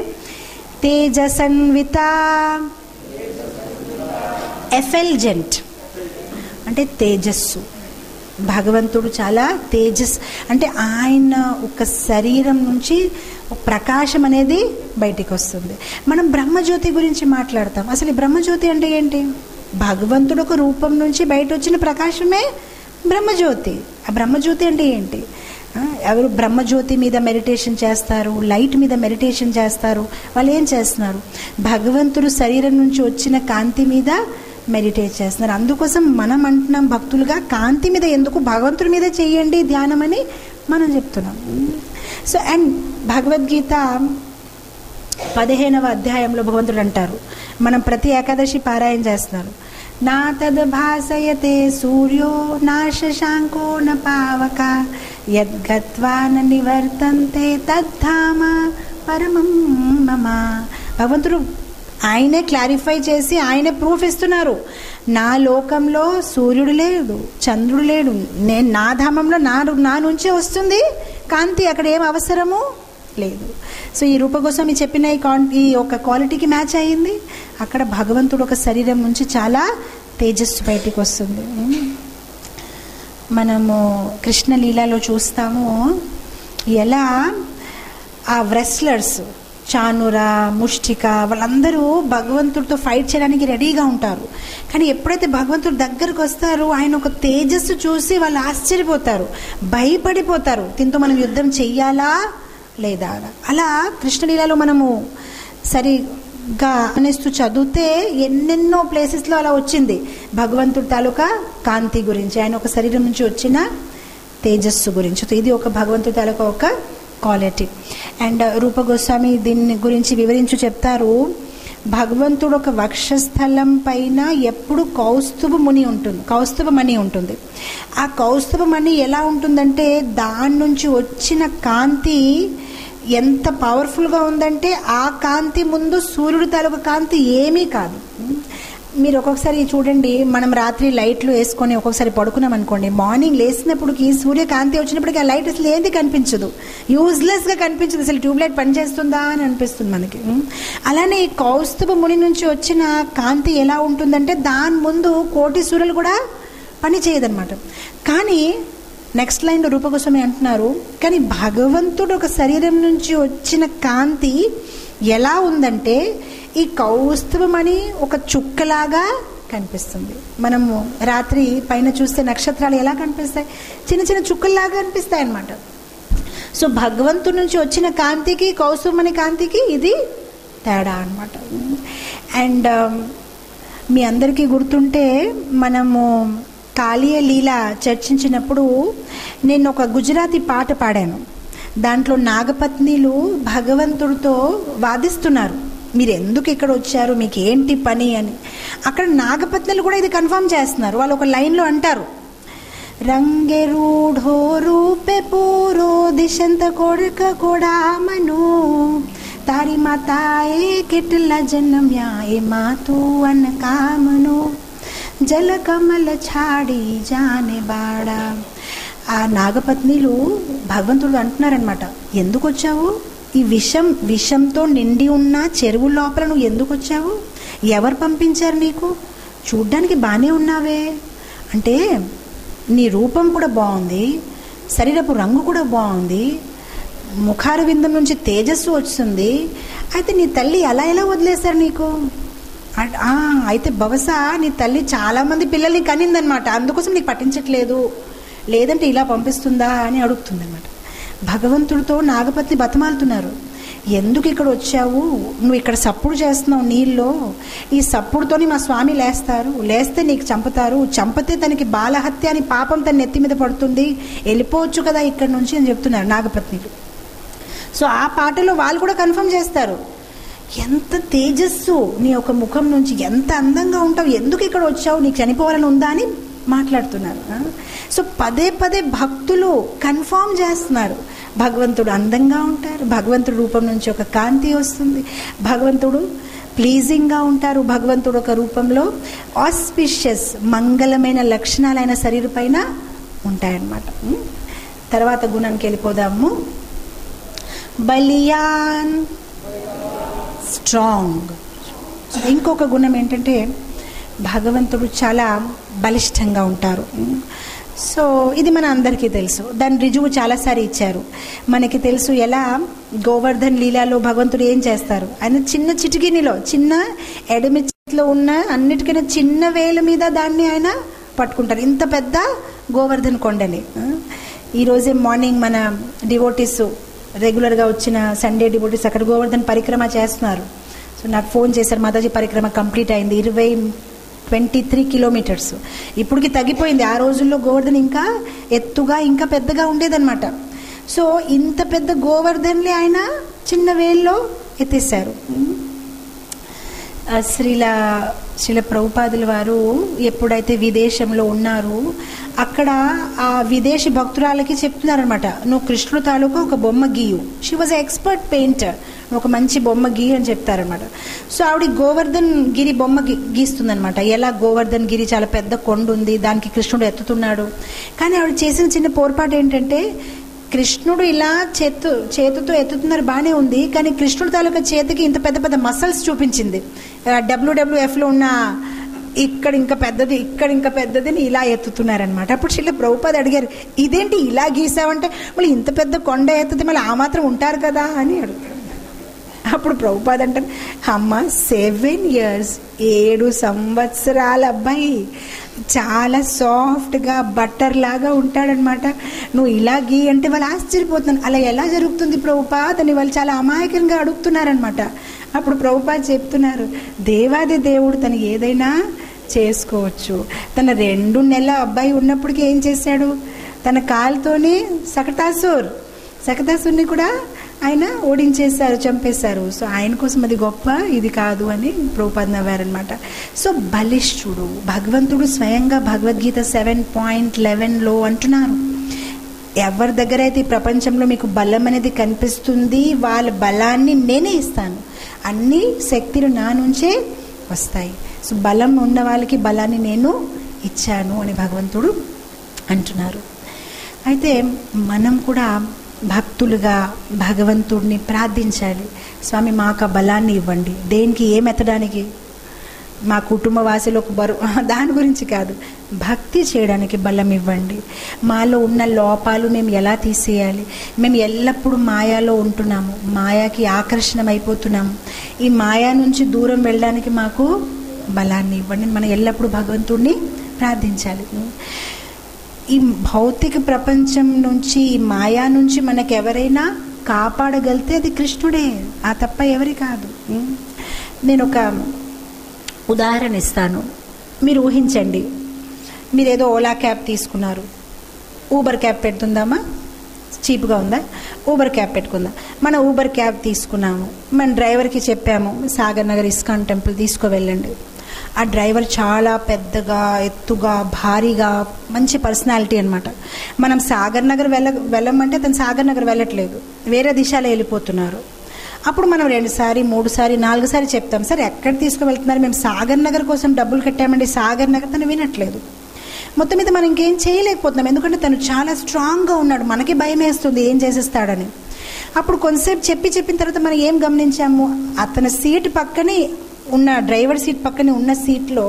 తేజసన్విత ఎఫెల్జెంట్ అంటే తేజస్సు భగవంతుడు చాలా తేజస్ అంటే ఆయన ఒక శరీరం నుంచి ప్రకాశం అనేది బయటికి వస్తుంది మనం బ్రహ్మజ్యోతి గురించి మాట్లాడతాం అసలు ఈ బ్రహ్మజ్యోతి అంటే ఏంటి భగవంతుడు ఒక రూపం నుంచి బయట వచ్చిన ప్రకాశమే బ్రహ్మజ్యోతి ఆ బ్రహ్మజ్యోతి అంటే ఏంటి ఎవరు బ్రహ్మజ్యోతి మీద మెడిటేషన్ చేస్తారు లైట్ మీద మెడిటేషన్ చేస్తారు వాళ్ళు ఏం చేస్తున్నారు భగవంతుడు శరీరం నుంచి వచ్చిన కాంతి మీద మెడిటేట్ చేస్తున్నారు అందుకోసం మనం అంటున్నాం భక్తులుగా కాంతి మీద ఎందుకు భగవంతుడి మీద చేయండి ధ్యానం అని మనం చెప్తున్నాం సో అండ్ భగవద్గీత పదిహేనవ అధ్యాయంలో భగవంతుడు అంటారు మనం ప్రతి ఏకాదశి పారాయణ చేస్తున్నారు నా తద్భాసయతే సూర్యో నా శశాంకో న పావక యద్గత్వా న నివర్తంతే తద్ధామ పరమం మమ భగవంతుడు ఆయనే క్లారిఫై చేసి ఆయనే ప్రూఫ్ ఇస్తున్నారు నా లోకంలో సూర్యుడు లేడు చంద్రుడు లేడు నేను నా ధామంలో నా నా నుంచే వస్తుంది కాంతి అక్కడ ఏం అవసరము లేదు సో ఈ రూపగోస్వామి చెప్పిన ఈ కాన్ ఈ ఒక క్వాలిటీకి మ్యాచ్ అయ్యింది అక్కడ భగవంతుడు ఒక శరీరం నుంచి చాలా తేజస్సు బయటికి వస్తుంది మనము కృష్ణలీలలో చూస్తాము ఎలా ఆ రెస్లర్స్ చానుర ముష్టిక వాళ్ళందరూ భగవంతుడితో ఫైట్ చేయడానికి రెడీగా ఉంటారు కానీ ఎప్పుడైతే భగవంతుడు దగ్గరకు వస్తారో ఆయన ఒక తేజస్సు చూసి వాళ్ళు ఆశ్చర్యపోతారు భయపడిపోతారు దీంతో మనం యుద్ధం చెయ్యాలా లేదా అలా కృష్ణలీలలో మనము సరిగా అనేస్తూ చదివితే ఎన్నెన్నో ప్లేసెస్లో అలా వచ్చింది భగవంతుడి తాలూకా కాంతి గురించి ఆయన ఒక శరీరం నుంచి వచ్చిన తేజస్సు గురించి ఇది ఒక భగవంతుడి తాలూకా ఒక క్వాలిటీ అండ్ రూప గోస్వామి దీని గురించి వివరించి చెప్తారు భగవంతుడు ఒక వక్షస్థలం పైన ఎప్పుడు కౌస్తుభ ముని ఉంటుంది కౌస్తుభ మణి ఉంటుంది ఆ కౌస్తుభ మణి ఎలా ఉంటుందంటే దాని నుంచి వచ్చిన కాంతి ఎంత పవర్ఫుల్గా ఉందంటే ఆ కాంతి ముందు సూర్యుడి తాలూకు కాంతి ఏమీ కాదు మీరు ఒక్కొక్కసారి చూడండి మనం రాత్రి లైట్లు వేసుకొని ఒక్కొక్కసారి పడుకున్నాం అనుకోండి మార్నింగ్ లేచినప్పటికి సూర్యకాంతి వచ్చినప్పటికి ఆ లైట్ అసలు ఏంది కనిపించదు యూజ్లెస్గా కనిపించదు అసలు ట్యూబ్లైట్ పనిచేస్తుందా అని అనిపిస్తుంది మనకి అలానే ఈ కౌస్తుభ ముని నుంచి వచ్చిన కాంతి ఎలా ఉంటుందంటే దాని ముందు కోటి సూర్యులు కూడా పని చేయదన్నమాట కానీ నెక్స్ట్ లైన్లో రూపగోస్వామి అంటున్నారు కానీ భగవంతుడు ఒక శరీరం నుంచి వచ్చిన కాంతి ఎలా ఉందంటే ఈ కౌస్తుభమని ఒక చుక్కలాగా కనిపిస్తుంది మనము రాత్రి పైన చూస్తే నక్షత్రాలు ఎలా కనిపిస్తాయి చిన్న చిన్న చుక్కల్లాగా కనిపిస్తాయి అన్నమాట సో భగవంతుడి నుంచి వచ్చిన కాంతికి కౌస్తుభమని కాంతికి ఇది తేడా అనమాట అండ్ మీ అందరికీ గుర్తుంటే మనము కాళీయ లీల చర్చించినప్పుడు నేను ఒక గుజరాతీ పాట పాడాను దాంట్లో నాగపత్నిలు భగవంతుడితో వాదిస్తున్నారు మీరు ఎందుకు ఇక్కడ వచ్చారు మీకు ఏంటి పని అని అక్కడ నాగపత్నులు కూడా ఇది కన్ఫర్మ్ చేస్తున్నారు వాళ్ళు ఒక లైన్లో అంటారు రంగే రూఢో రూపే పూరో దిశంత కొడుక కూడా మను તારી માતાએ કેટલા જન્મ્યા એ માતું અન કામનો జల కమల ఛాడి జానే బాడా ఆ నాగపత్నిలు భగవంతుడు అంటున్నారనమాట ఎందుకు వచ్చావు ఈ విషం విషంతో నిండి ఉన్న చెరువు లోపల నువ్వు ఎందుకు వచ్చావు ఎవరు పంపించారు నీకు చూడ్డానికి బాగానే ఉన్నావే అంటే నీ రూపం కూడా బాగుంది శరీరపు రంగు కూడా బాగుంది ముఖార విందం నుంచి తేజస్సు వస్తుంది అయితే నీ తల్లి అలా ఎలా వదిలేశారు నీకు అట్- ఆ, అయితే బహుశా నీ తల్లి చాలా మంది పిల్లల్ని కనిందనమాట అందుకోసం నీకు పట్టించట్లేదు లేదంటే ఇలా పంపిస్తుందా అని అడుగుతుందన్నమాట భగవంతుడితో నాగపత్ని బతమాలుతున్నారు ఎందుకు ఇక్కడ వచ్చావు నువ్వు ఇక్కడ సప్పుడు చేస్తున్నావు నీళ్ళలో ఈ సప్పుడుతోని మా స్వామి లేస్తారు లేస్తే నీకు చంపుతారు చంపితే తనకి బాలహత్య అని పాపం తన నెత్తి మీద పడుతుంది వెళ్ళిపోవచ్చు కదా ఇక్కడ నుంచి అని చెప్తున్నారు నాగపత్నిలు సో ఆ పాటలో వాళ్ళు కూడా కన్ఫర్మ్ చేస్తారు ఎంత తేజస్సు నీ యొక్క ముఖం నుంచి ఎంత అందంగా ఉంటావు ఎందుకు ఇక్కడ వచ్చావు నీకు చనిపోవాలని ఉందా అని మాట్లాడుతున్నారు ఆ? సో పదే పదే భక్తులు కన్ఫర్మ్ చేస్తున్నారు భగవంతుడు అందంగా ఉంటారు భగవంతుడు రూపం నుంచి ఒక కాంతి వస్తుంది భగవంతుడు ప్లీజింగ్గా ఉంటారు భగవంతుడు ఒక రూపంలో ఆస్పిషియస్ మంగళమైన లక్షణాలైన శరీర పైన ఉంటాయన్నమాట ఉం? తర్వాత గుణానికి వెళ్ళిపోదాము బలియాన్ స్ట్రాంగ్ ఇంకొక గుణం ఏంటంటే భగవంతుడు చాలా బలిష్టంగా ఉంటారు సో ఇది మన అందరికీ తెలుసు దాని రుజువు చాలాసారి ఇచ్చారు మనకి తెలుసు ఎలా గోవర్ధన్ లీలాలో భగవంతుడు ఏం చేస్తారు ఆయన చిన్న చిటికినిలో చిన్న ఎడమిలో ఉన్న అన్నిటికన్నా చిన్న వేల మీద దాన్ని ఆయన పట్టుకుంటారు ఇంత పెద్ద గోవర్ధన్ కొండలే ఆ? ఈరోజే మార్నింగ్ మన డివోటీస్ రెగ్యులర్గా వచ్చిన సండే డివోటీస్ అక్కడ గోవర్ధన్ పరిక్రమ చేస్తున్నారు సో నాకు ఫోన్ చేశారు మాతాజీ పరిక్రమ కంప్లీట్ అయింది ఇరవై ట్వంటీ త్రీ కిలోమీటర్స్ ఇప్పటికి తగ్గిపోయింది ఆ రోజుల్లో గోవర్ధన్ ఇంకా ఎత్తుగా ఇంకా పెద్దగా ఉండేదన్నమాట సో ఇంత పెద్ద గోవర్ధన్లే ఆయన చిన్న వేల్లో ఎత్తేసారు ఆ, శ్రీల శ్రీల ప్రభుపాదుల వారు ఎప్పుడైతే విదేశంలో ఉన్నారు అక్కడ ఆ విదేశీ భక్తురాలకి చెప్తున్నారనమాట నువ్వు కృష్ణుడు తాలూకా ఒక బొమ్మ గీయు షీ వాజ్ ఎక్స్పర్ట్ పెయింటర్ నువ్వు ఒక మంచి బొమ్మ గీయు అని చెప్తారనమాట సో ఆవిడ గోవర్ధన్ గిరి బొమ్మ గీ గీస్తుందనమాట ఎలా గోవర్ధన్ గిరి చాలా పెద్ద కొండ ఉంది దానికి కృష్ణుడు ఎత్తుతున్నాడు కానీ ఆవిడ చేసిన చిన్న పొరపాటు ఏంటంటే కృష్ణుడు ఇలా చేతు చేతితో ఎత్తుతున్నారు బాగానే ఉంది కానీ కృష్ణుడు తాలూకా చేతికి ఇంత పెద్ద పెద్ద మసల్స్ చూపించింది డబ్ల్యూడబ్ల్యూఎఫ్లో ఉన్న ఇక్కడ ఇంకా పెద్దది ఇక్కడ ఇంకా పెద్దది అని ఇలా ఎత్తుతున్నారనమాట అప్పుడు శిల ప్రభుపాద్ అడిగారు ఇదేంటి ఇలా గీసావంటే మళ్ళీ ఇంత పెద్ద కొండ ఎత్తుతే మళ్ళీ ఆ మాత్రం ఉంటారు కదా అని అడుగుతారు అప్పుడు ప్రభుపాద అంటారు అమ్మ సెవెన్ ఇయర్స్ ఏడు సంవత్సరాల అబ్బాయి చాలా సాఫ్ట్గా బట్టర్ లాగా ఉంటాడనమాట నువ్వు ఇలా గీ అంటే వాళ్ళు ఆశ్చర్యపోతున్నారు అలా ఎలా జరుగుతుంది ప్రభుపాద్ అని వాళ్ళు చాలా అమాయకంగా అడుగుతున్నారనమాట అప్పుడు ప్రభుపాద్ చెప్తున్నారు దేవాది దేవుడు తను ఏదైనా చేసుకోవచ్చు తన రెండు నెలల అబ్బాయి ఉన్నప్పటికీ ఏం చేశాడు తన కాలుతోనే సకటాసూర్ సకటాసూర్ని కూడా ఆయన ఓడించేశారు చంపేశారు సో ఆయన కోసం అది గొప్ప ఇది కాదు అని ప్రభుపాద్ నవ్వారనమాట సో బలిష్ఠుడు భగవంతుడు స్వయంగా భగవద్గీత సెవెన్ పాయింట్ లెవెన్లో అంటున్నారు ఎవరి దగ్గర అయితే ఈ ప్రపంచంలో మీకు బలం అనేది కనిపిస్తుంది వాళ్ళ బలాన్ని నేనే ఇస్తాను అన్ని శక్తులు నా నుంచే వస్తాయి సో బలం ఉన్న వాళ్ళకి బలాన్ని నేను ఇచ్చాను అని భగవంతుడు అంటున్నారు అయితే మనం కూడా భక్తులుగా భగవంతుడిని ప్రార్థించాలి స్వామి మాకు ఆ బలాన్ని ఇవ్వండి దేనికి ఏం ఎత్తడానికి మా కుటుంబ వాసులకు బరువు దాని గురించి కాదు భక్తి చేయడానికి బలం ఇవ్వండి మాలో ఉన్న లోపాలు మేము ఎలా తీసేయాలి మేము ఎల్లప్పుడూ మాయాలో ఉంటున్నాము మాయాకి ఆకర్షణం అయిపోతున్నాము ఈ మాయా నుంచి దూరం వెళ్ళడానికి మాకు బలాన్ని ఇవ్వండి మనం ఎల్లప్పుడూ భగవంతుడిని ప్రార్థించాలి ఈ భౌతిక ప్రపంచం నుంచి ఈ మాయా నుంచి మనకు ఎవరైనా కాపాడగలితే అది కృష్ణుడే ఆ తప్ప ఎవరి కాదు నేను ఒక ఉదాహరణ ఇస్తాను మీరు ఊహించండి మీరు ఏదో ఓలా క్యాబ్ తీసుకున్నారు ఊబర్ క్యాబ్ పెడుతుందామా చీప్గా ఉందా ఊబర్ క్యాబ్ పెట్టుకుందాం మన ఊబర్ క్యాబ్ తీసుకున్నాము మన డ్రైవర్కి చెప్పాము సాగర్ నగర్ ఇస్కాన్ టెంపుల్ తీసుకువెళ్ళండి ఆ డ్రైవర్ చాలా పెద్దగా ఎత్తుగా భారీగా మంచి పర్సనాలిటీ అనమాట మనం సాగర్ నగర్ వెళ్ళ వెళ్ళమంటే తను సాగర్ నగర్ వెళ్ళట్లేదు వేరే దిశలో వెళ్ళిపోతున్నారు అప్పుడు మనం రెండుసారి మూడుసారి నాలుగుసారి చెప్తాం సార్ ఎక్కడ తీసుకువెళ్తున్నారు మేము సాగర్ నగర్ కోసం డబ్బులు కట్టామండి సాగర్ నగర్ తను వినట్లేదు మొత్తం మీద మనం ఇంకేం చేయలేకపోతున్నాం ఎందుకంటే తను చాలా స్ట్రాంగ్గా ఉన్నాడు మనకి భయం వేస్తుంది ఏం చేసేస్తాడని అప్పుడు కొంతసేపు చెప్పి చెప్పిన తర్వాత మనం ఏం గమనించాము అతని సీట్ పక్కనే ఉన్న డ్రైవర్ సీట్ పక్కనే ఉన్న సీట్లో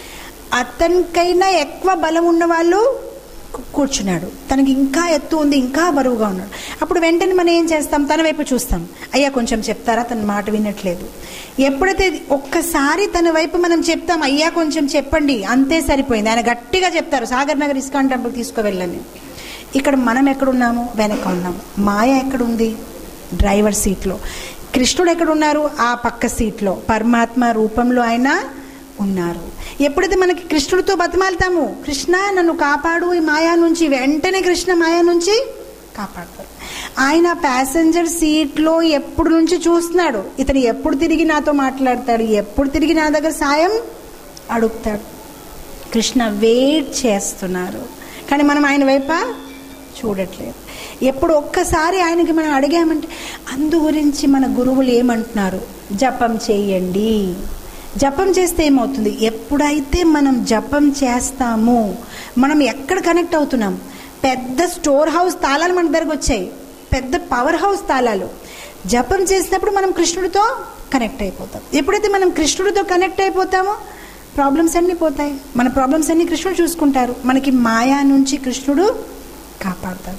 అతనికైనా ఎక్కువ బలం ఉన్న వాళ్ళు కూర్చున్నాడు తనకి ఇంకా ఎత్తు ఉంది ఇంకా బరువుగా ఉన్నాడు అప్పుడు వెంటనే మనం ఏం చేస్తాం తన వైపు చూస్తాం అయ్యా కొంచెం చెప్తారా తన మాట వినట్లేదు ఎప్పుడైతే ఒక్కసారి తన వైపు మనం చెప్తాం అయ్యా కొంచెం చెప్పండి అంతే సరిపోయింది ఆయన గట్టిగా చెప్తారు సాగర్ నగర్ ఇస్కాన్ టెంపుల్ తీసుకువెళ్ళని ఇక్కడ మనం ఎక్కడున్నాము వెనక ఉన్నాము మాయ ఎక్కడుంది డ్రైవర్ సీట్లో కృష్ణుడు ఎక్కడున్నారు ఆ పక్క సీట్లో పరమాత్మ రూపంలో ఆయన ఉన్నారు ఎప్పుడైతే మనకి కృష్ణుడితో బతిమాలుతాము కృష్ణ నన్ను కాపాడు ఈ మాయా నుంచి వెంటనే కృష్ణ మాయా నుంచి కాపాడతారు ఆయన ప్యాసింజర్ సీట్లో ఎప్పుడు నుంచి చూస్తున్నాడు ఇతను ఎప్పుడు తిరిగి నాతో మాట్లాడతాడు ఎప్పుడు తిరిగి నా దగ్గర సాయం అడుగుతాడు కృష్ణ వెయిట్ చేస్తున్నారు కానీ మనం ఆయన వైపా చూడట్లేదు ఎప్పుడు ఒక్కసారి ఆయనకి మనం అడిగామంటే అందు గురించి మన గురువులు ఏమంటున్నారు జపం చేయండి జపం చేస్తే ఏమవుతుంది ఎప్పుడైతే మనం జపం చేస్తామో మనం ఎక్కడ కనెక్ట్ అవుతున్నాం పెద్ద స్టోర్ హౌస్ తాళాలు మన దగ్గరకు వచ్చాయి పెద్ద పవర్ హౌస్ తాళాలు జపం చేసినప్పుడు మనం కృష్ణుడితో కనెక్ట్ అయిపోతాం ఎప్పుడైతే మనం కృష్ణుడితో కనెక్ట్ అయిపోతామో ప్రాబ్లమ్స్ అన్నీ పోతాయి మన ప్రాబ్లమ్స్ అన్నీ కృష్ణుడు చూసుకుంటారు మనకి మాయా నుంచి కృష్ణుడు కాపాడతారు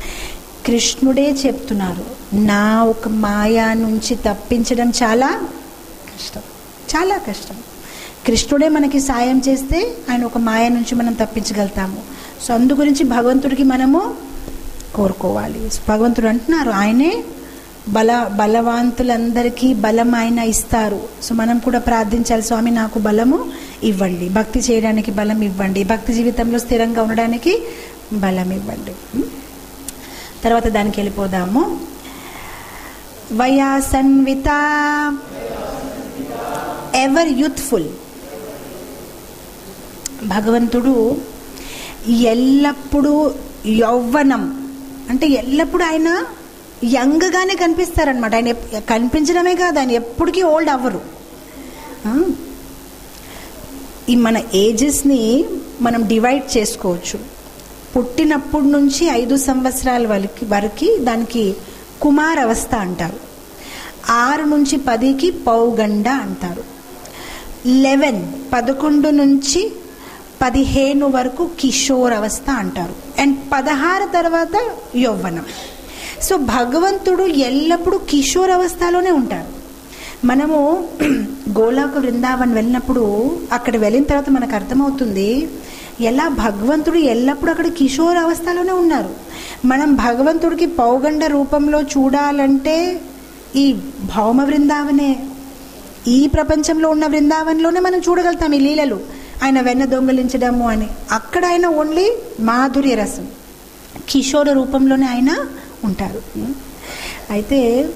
కృష్ణుడే చెప్తున్నారు నా ఒక మాయా నుంచి తప్పించడం చాలా కష్టం చాలా కష్టం కృష్ణుడే మనకి సాయం చేస్తే ఆయన ఒక మాయ నుంచి మనం తప్పించగలుగుతాము సో అందు గురించి భగవంతుడికి మనము కోరుకోవాలి భగవంతుడు అంటున్నారు ఆయనే బల బలవంతులందరికీ బలం ఆయన ఇస్తారు సో మనం కూడా ప్రార్థించాలి స్వామి నాకు బలము ఇవ్వండి భక్తి చేయడానికి బలం ఇవ్వండి భక్తి జీవితంలో స్థిరంగా ఉండడానికి బలం ఇవ్వండి తర్వాత దానికి వెళ్ళిపోదాము వయాసన్విత ఎవర్ యూత్ఫుల్ భగవంతుడు ఎల్లప్పుడూ యౌవనం అంటే ఎల్లప్పుడూ ఆయన యంగ్గానే కనిపిస్తారనమాట ఆయన ఎప్- కనిపించడమే కాదు ఆయన ఎప్పటికీ ఓల్డ్ అవ్వరు ఆ? ఈ మన ఏజెస్ని మనం డివైడ్ చేసుకోవచ్చు పుట్టినప్పటి నుంచి ఐదు సంవత్సరాల వరకు వరకు దానికి కుమార్ అవస్థ అంటారు ఆరు నుంచి పదికి పౌగండ అంటారు లెవెన్ పదకొండు నుంచి పదిహేను వరకు కిషోర్ అవస్థ అంటారు అండ్ పదహారు తర్వాత యౌవనం సో భగవంతుడు ఎల్లప్పుడూ కిషోర్ అవస్థలోనే ఉంటారు మనము గోలాకు బృందావన్ వెళ్ళినప్పుడు అక్కడ వెళ్ళిన తర్వాత మనకు అర్థమవుతుంది ఎలా భగవంతుడు ఎల్లప్పుడూ అక్కడ కిషోర్ అవస్థలోనే ఉన్నారు మనం భగవంతుడికి పౌగండ రూపంలో చూడాలంటే ఈ భౌమ బృందావనే ఈ ప్రపంచంలో ఉన్న బృందావనంలోనే మనం చూడగలుగుతాం ఈ లీలలు ఆయన వెన్న దొంగలించడము అని అక్కడ ఆయన ఓన్లీ మాధుర్య రసం కిషోర రూపంలోనే ఆయన ఉంటారు అయితే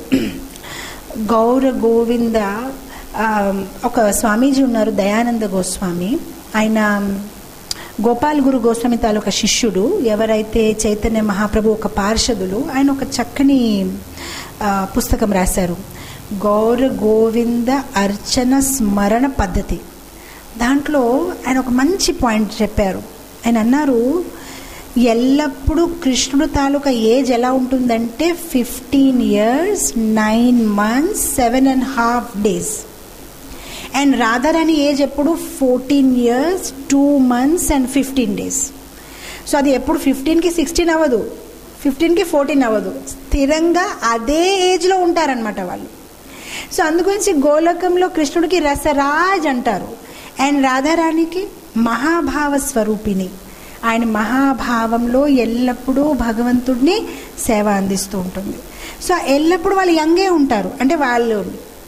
గౌర గోవింద ఆ, ఒక స్వామీజీ ఉన్నారు దయానంద గోస్వామి ఆయన గోపాల్ గురు గోస్వామి తాలూకా శిష్యుడు ఎవరైతే చైతన్య మహాప్రభు ఒక పార్షదులు ఆయన ఒక చక్కని ఆ, పుస్తకం రాశారు గౌర గోవింద అర్చన స్మరణ పద్ధతి దాంట్లో ఆయన ఒక మంచి పాయింట్ చెప్పారు ఆయన అన్నారు ఎల్లప్పుడూ కృష్ణుడు తాలూకా ఏజ్ ఎలా ఉంటుందంటే fifteen years nine months seven and half days and Radharani age ఎప్పుడు fourteen years two months and fifteen days so అది ఎప్పుడు ఫిఫ్టీన్కి సిక్స్టీన్ అవ్వదు ఫిఫ్టీన్కి ఫోర్టీన్ అవ్వదు స్థిరంగా అదే ఏజ్లో ఉంటారనమాట వాళ్ళు సో అందుగురించి గోలకంలో కృష్ణుడికి రసరాజ్ అంటారు అండ్ రాధారాణికి మహాభావ స్వరూపిణి ఆయన మహాభావంలో ఎల్లప్పుడూ భగవంతుడిని సేవ అందిస్తూ ఉంటుంది సో ఎల్లప్పుడూ వాళ్ళు యంగే ఉంటారు అంటే వాళ్ళు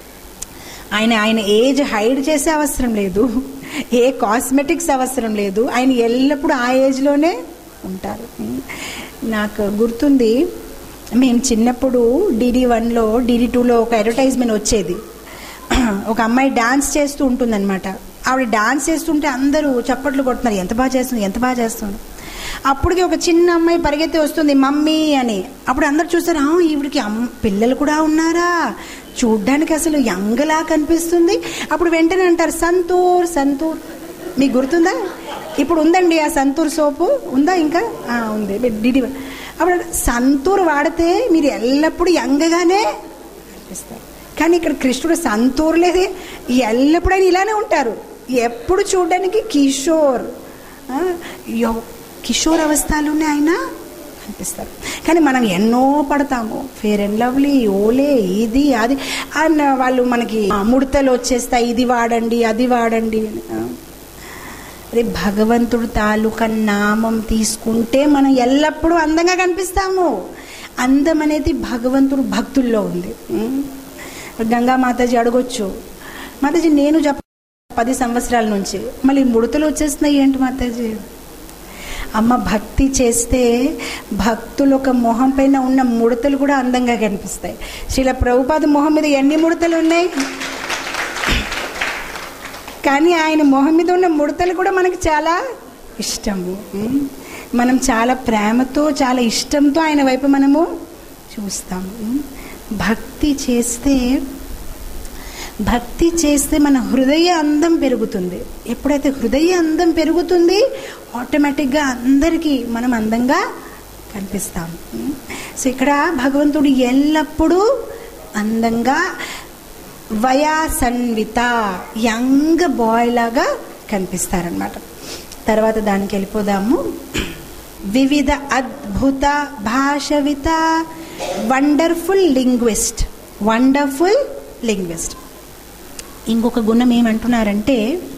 ఆయన ఆయన ఏజ్ హైడ్ చేసే అవసరం లేదు ఏ కాస్మెటిక్స్ అవసరం లేదు ఆయన ఎల్లప్పుడూ ఆ ఏజ్లోనే ఉంటారు నాకు గుర్తుంది మేము చిన్నప్పుడు డిడి వన్లో డిడి టూలో ఒక అడ్వర్టైజ్మెంట్ వచ్చేది ఒక అమ్మాయి డాన్స్ చేస్తూ ఉంటుందన్నమాట ఆవిడ డాన్స్ చేస్తుంటే అందరూ చప్పట్లు కొడుతున్నారు ఎంత బాగా చేస్తుంది ఎంత బాగా చేస్తుంది అప్పటికి ఒక చిన్న అమ్మాయి పరిగెత్తి వస్తుంది మమ్మీ అని అప్పుడు అందరు చూస్తారు "ఆ, ఈవిడికి అమ్మ పిల్లలు కూడా ఉన్నారా చూడ్డానికి అసలు యంగలా కనిపిస్తుంది అప్పుడు వెంటనే అంటారు సంతూర్ సంతూర్ మీకు గుర్తుందా ఇప్పుడు ఉందండి ఆ సంతూర్ సోపు ఉందా ఇంకా ఆ, ఉంది డిడి అప్పుడు సంతూర్ వాడితే మీరు ఎల్లప్పుడూ యంగగానే కనిపిస్తారు కానీ ఇక్కడ కృష్ణుడు సంతూర్ లేదే ఎల్లప్పుడూ ఆయన ఇలానే ఉంటారు ఎప్పుడు చూడడానికి కిషోర్ ఆ, యో- కిషోర్ అవస్థలోనే ఆయన కనిపిస్తారు కానీ మనం ఎన్నో పడతాము ఫేర్ అండ్ లవ్లీ ఓలే ఇది అది అండ్ వాళ్ళు మనకి ఆ, ముడతలు వచ్చేస్తాయి ఇది వాడండి అది వాడండి అని ఆ. అదే భగవంతుడు తాలూకా నామం తీసుకుంటే మనం ఎల్లప్పుడూ అందంగా కనిపిస్తాము అందం అనేది భగవంతుడు భక్తుల్లో ఉంది ఉం? గంగా మాతాజీ అడగొచ్చు మాతాజీ నేను చెప్ప పది సంవత్సరాల నుంచి మళ్ళీ ముడతలు వచ్చేస్తున్నాయి ఏంటి మాతాజీ అమ్మ భక్తి చేస్తే భక్తులు ఒక మొహం పైన ఉన్న ముడతలు కూడా అందంగా కనిపిస్తాయి శిల ప్రభుపాద మొహం మీద ఎన్ని ముడతలు ఉన్నాయి కానీ ఆయన మొహం మీద ఉన్న ముడతలు కూడా మనకి చాలా ఇష్టము ఉం? మనం చాలా ప్రేమతో చాలా ఇష్టంతో ఆయన వైపు మనము చూస్తాము ఉం? భక్తి చేస్తే భక్తి చేస్తే మన హృదయ అందం పెరుగుతుంది ఎప్పుడైతే హృదయ అందం పెరుగుతుంది ఆటోమేటిక్గా అందరికీ మనం అందంగా కనిపిస్తాం ఉం? సో ఇక్కడ భగవంతుడు ఎల్లప్పుడూ అందంగా వయాసన్విత యంగ్ బాయ్ లాగా కనిపిస్తారనమాట తర్వాత దానికి వెళ్ళిపోదాము వివిధ అద్భుత భాషవిత వండర్ఫుల్ లింగ్విస్ట్ వండర్ఫుల్ లింగ్విస్ట్ ఇంకొక గుణం ఏమంటున్నారంటే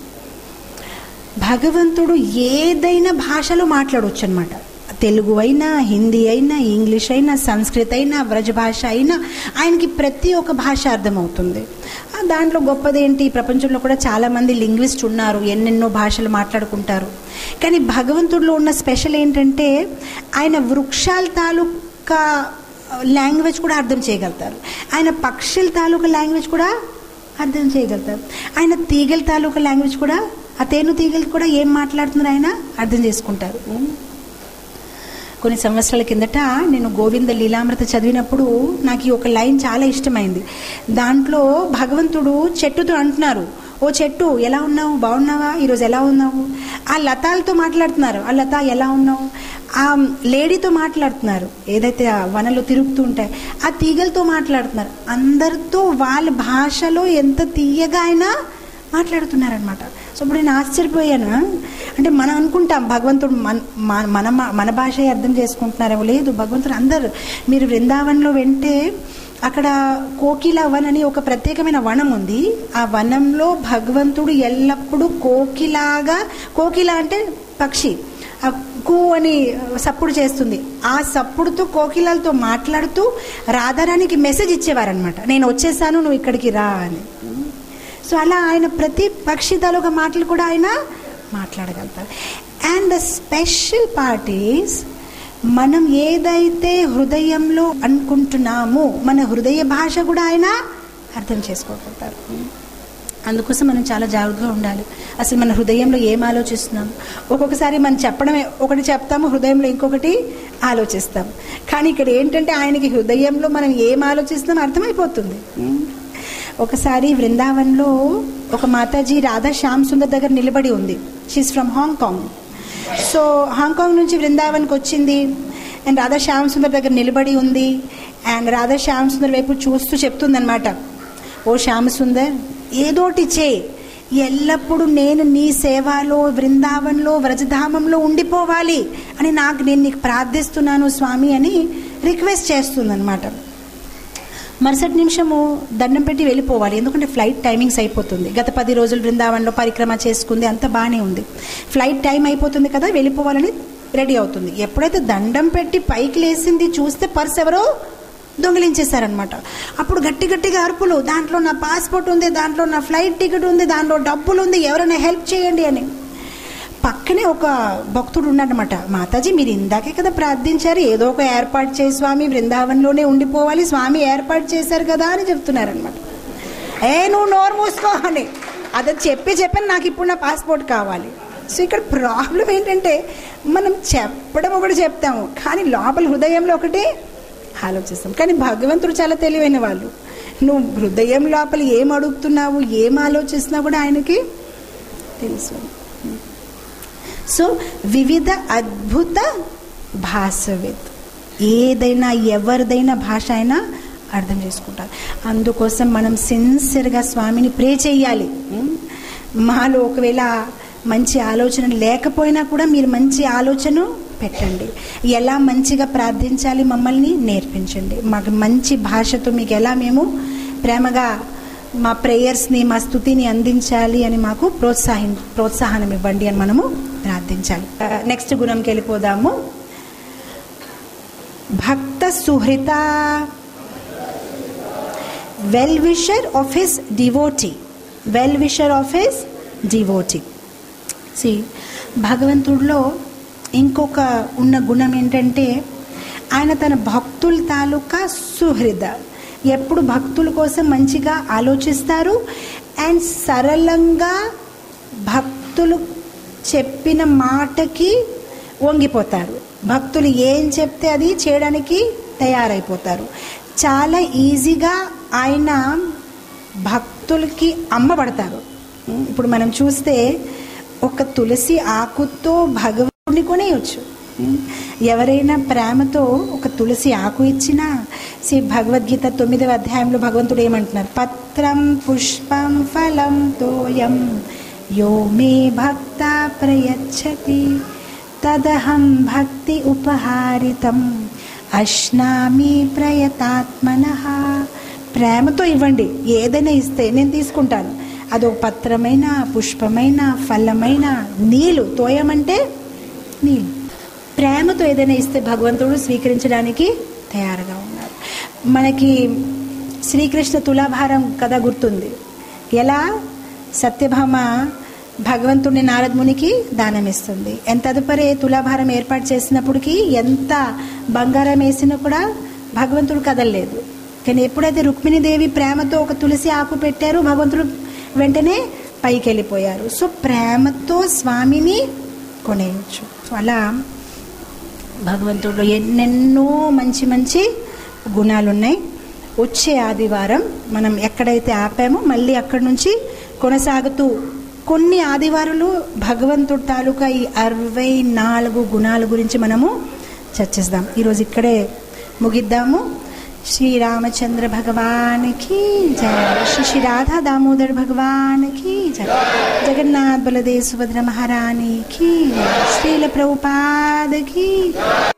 భగవంతుడు ఏదైనా భాషలో మాట్లాడవచ్చు అనమాట తెలుగు అయినా హిందీ అయినా ఇంగ్లీష్ అయినా సంస్కృత్ అయినా వ్రజ భాష అయినా ఆయనకి ప్రతి ఒక్క భాష అర్థమవుతుంది ఆ, దాంట్లో గొప్పదేంటి ఈ ప్రపంచంలో కూడా చాలామంది లింగ్విస్ట్ ఉన్నారు ఎన్నెన్నో భాషలు మాట్లాడుకుంటారు కానీ భగవంతుడిలో ఉన్న స్పెషల్ ఏంటంటే ఆయన వృక్షాల తాలూకా లాంగ్వేజ్ కూడా అర్థం చేయగలుగుతారు ఆయన పక్షుల తాలూకా లాంగ్వేజ్ కూడా అర్థం చేయగలుగుతారు ఆయన తీగల తాలూకా లాంగ్వేజ్ కూడా ఆ తేను తీగలు కూడా ఏం మాట్లాడుతున్నారు ఆయన అర్థం చేసుకుంటారు కొన్ని సంవత్సరాల కిందట నేను గోవింద లీలామృత చదివినప్పుడు నాకు ఈ ఒక లైన్ చాలా ఇష్టమైంది దాంట్లో భగవంతుడు చెట్టుతో అంటున్నారు ఓ చెట్టు ఎలా ఉన్నావు బాగున్నావా ఈరోజు ఎలా ఉన్నావు ఆ లతాలతో మాట్లాడుతున్నారు ఆ లత ఎలా ఉన్నావు ఆ లేడీతో మాట్లాడుతున్నారు ఏదైతే ఆ వనలో తిరుగుతూ ఉంటాయి ఆ తీగలతో మాట్లాడుతున్నారు అందరితో వాళ్ళ భాషలో ఎంత తీయగా అయినా మాట్లాడుతున్నారనమాట సో ఇప్పుడు నేను ఆశ్చర్యపోయాను అంటే మనం అనుకుంటాం భగవంతుడు మన మన- మన మన భాష అర్థం చేసుకుంటున్నారేమో లేదు భగవంతుడు అందరు మీరు బృందావనంలో వెంటే అక్కడ కోకిల వన్ అని ఒక ప్రత్యేకమైన వనం ఉంది ఆ వనంలో భగవంతుడు ఎల్లప్పుడూ కోకిలాగా కోకిల అంటే పక్షి ఆ కూ అని సప్పుడు చేస్తుంది ఆ సప్పుడుతో కోకిలలతో మాట్లాడుతూ రాధారానికి మెసేజ్ ఇచ్చేవారనమాట నేను వచ్చేసాను నువ్వు ఇక్కడికి రా అని సో అలా ఆయన ప్రతి పక్షి తాలూకా మాటలు కూడా ఆయన మాట్లాడగలుగుతారు and the special part is మనం ఏదైతే హృదయంలో అనుకుంటున్నామో మన హృదయ భాష కూడా ఆయన అర్థం చేసుకోగలుగుతారు అందుకోసం మనం చాలా జాగ్రత్తగా ఉండాలి అసలు మన హృదయంలో ఏం ఆలోచిస్తున్నాం ఒక్కొక్కసారి మనం చెప్పడమే ఒకటి చెప్తాము హృదయంలో ఇంకొకటి ఆలోచిస్తాం కానీ ఇక్కడ ఏంటంటే ఆయనకి హృదయంలో మనం ఏం ఆలోచిస్తున్నాం అర్థమైపోతుంది ఒకసారి బృందావన్లో ఒక మాతాజీ రాధా శ్యామ్ సుందర్ దగ్గర నిలబడి ఉంది she's from Hong Kong so Hong Kong నుంచి బృందావన్కి వచ్చింది అండ్ రాధా శ్యామ్ సుందర్ దగ్గర నిలబడి ఉంది అండ్ రాధా శ్యామ్ సుందర్ వైపు చూస్తూ చెప్తుందనమాట ఓ శ్యామ సుందర్ ఏదోటి చే ఎల్లప్పుడూ నేను నీ సేవలో బృందావన్లో వ్రజధామంలో ఉండిపోవాలి అని నాకు నేను నీకు ప్రార్థిస్తున్నాను స్వామి అని రిక్వెస్ట్ చేస్తుందన్నమాట మరుసటి నిమిషము దండం పెట్టి వెళ్ళిపోవాలి ఎందుకంటే ఫ్లైట్ టైమింగ్స్ అయిపోతుంది గత పది రోజులు బృందావనంలో పరిక్రమ చేసుకుంది అంత బాగానే ఉంది ఫ్లైట్ టైం అయిపోతుంది కదా వెళ్ళిపోవాలని రెడీ అవుతుంది ఎప్పుడైతే దండం పెట్టి పైకి లేసింది చూస్తే పర్స్ ఎవరో దొంగిలించేశారనమాట అప్పుడు గట్టి గట్టిగా అరుపులు దాంట్లో నా పాస్పోర్ట్ ఉంది దాంట్లో నా ఫ్లైట్ టికెట్ ఉంది దాంట్లో డబ్బులు ఉంది ఎవరైనా హెల్ప్ చేయండి అని పక్కనే ఒక భక్తుడు ఉన్నాడనమాట మాతాజీ మీరు ఇందాకే కదా ప్రార్థించారు ఏదో ఒక ఏర్పాటు చేసి స్వామి బృందావనంలోనే ఉండిపోవాలి స్వామి ఏర్పాటు చేశారు కదా అని చెప్తున్నారనమాట ఏ నువ్వు నోరు మూసుకో అని అది చెప్పి చెప్పని నాకు ఇప్పుడు నా పాస్పోర్ట్ కావాలి సో ఇక్కడ ప్రాబ్లం ఏంటంటే మనం చెప్పడం ఒకటి చెప్తాము కానీ లోపల హృదయంలో ఒకటి ఆలోచిస్తాం కానీ భగవంతుడు చాలా తెలివైన వాళ్ళు నువ్వు హృదయం లోపల ఏం అడుగుతున్నావు ఏం ఆలోచిస్తున్నావు కూడా ఆయనకి తెలుసు సో వివిధ అద్భుత భాషవిత్ ఏదైనా ఎవరిదైనా భాష అయినా అర్థం చేసుకుంటారు అందుకోసం మనం సిన్సియర్గా స్వామిని ప్రే చేయాలి మాలో ఒకవేళ మంచి ఆలోచన లేకపోయినా కూడా మీరు మంచి ఆలోచన పెట్టండి ఎలా మంచిగా ప్రార్థించాలి మమ్మల్ని నేర్పించండి మాకు మంచి భాషతో మీకు ఎలా మేము ప్రేమగా మా ప్రేయర్స్ని మా స్థుతిని అందించాలి అని మాకు ప్రోత్సాహి ప్రోత్సాహనం ఇవ్వండి అని మనము ప్రార్థించాలి నెక్స్ట్ గుణంకి వెళ్ళిపోదాము భక్త సుహృత well wisher of his devotee well wisher of his devotee సి భగవంతుడిలో ఇంకొక ఉన్న గుణం ఏంటంటే ఆయన తన భక్తుల తాలూకా సుహృద ఎప్పుడు భక్తుల కోసం మంచిగా ఆలోచిస్తారు అండ్ సరళంగా భక్తులు చెప్పిన మాటకి వంగిపోతారు భక్తులు ఏం చెప్తే అది చేయడానికి తయారైపోతారు చాలా ఈజీగా ఆయన భక్తులకి అమ్మబడతారు ఇప్పుడు మనం చూస్తే ఒక తులసి ఆకుతో భగవంతుని కొనేయచ్చు ఎవరైనా ప్రేమతో ఒక తులసి ఆకు ఇచ్చినా శ్రీ భగవద్గీత తొమ్మిదవ అధ్యాయంలో భగవంతుడు ఏమంటున్నారు పత్రం పుష్పం ఫలం తోయం యో మే భక్త ప్రయచ్చతి తదహం భక్తి ఉపహారితం అశ్నామి ప్రయతాత్మన ప్రేమతో ఇవ్వండి ఏదైనా ఇస్తే నేను తీసుకుంటాను అదొక పత్రమైన పుష్పమైన ఫలమైన నీళ్ళు తోయమంటే నీళ్ళు ప్రేమతో ఏదైనా ఇస్తే భగవంతుడు స్వీకరించడానికి తయారుగా ఉన్నారు మనకి శ్రీకృష్ణ తులాభారం కథ గుర్తుంది ఎలా సత్యభామ భగవంతుడిని నారదమునికి దానం ఇస్తుంది ఎంత తదుపరి తులాభారం ఏర్పాటు చేసినప్పటికీ ఎంత బంగారం వేసినా కూడా భగవంతుడు కదలలేదు కానీ ఎప్పుడైతే రుక్మిణీదేవి ప్రేమతో ఒక తులసి ఆకు పెట్టారో భగవంతుడు వెంటనే పైకి వెళ్ళిపోయారు సో ప్రేమతో స్వామిని కొనేయచ్చు అలా భగవంతుడు ఎన్నెన్నో మంచి మంచి గుణాలు ఉన్నాయి వచ్చే ఆదివారం మనం ఎక్కడైతే ఆపామో మళ్ళీ అక్కడి నుంచి కొనసాగుతూ కొన్ని ఆదివారాలు భగవంతుడు తాలూకా ఈ అరవై నాలుగు గుణాల గురించి మనము చర్చిస్తాం ఈరోజు ఇక్కడే ముగిద్దాము శ్రీరామచంద్ర భగవానికి జయ శ్రీ శ్రీ రాధా దామోదర్ భగవానికి జయ జగన్నాథ్ బలదేవ్ సుభద్ర మహారాణికి శ్రీల ప్రభుపాదకి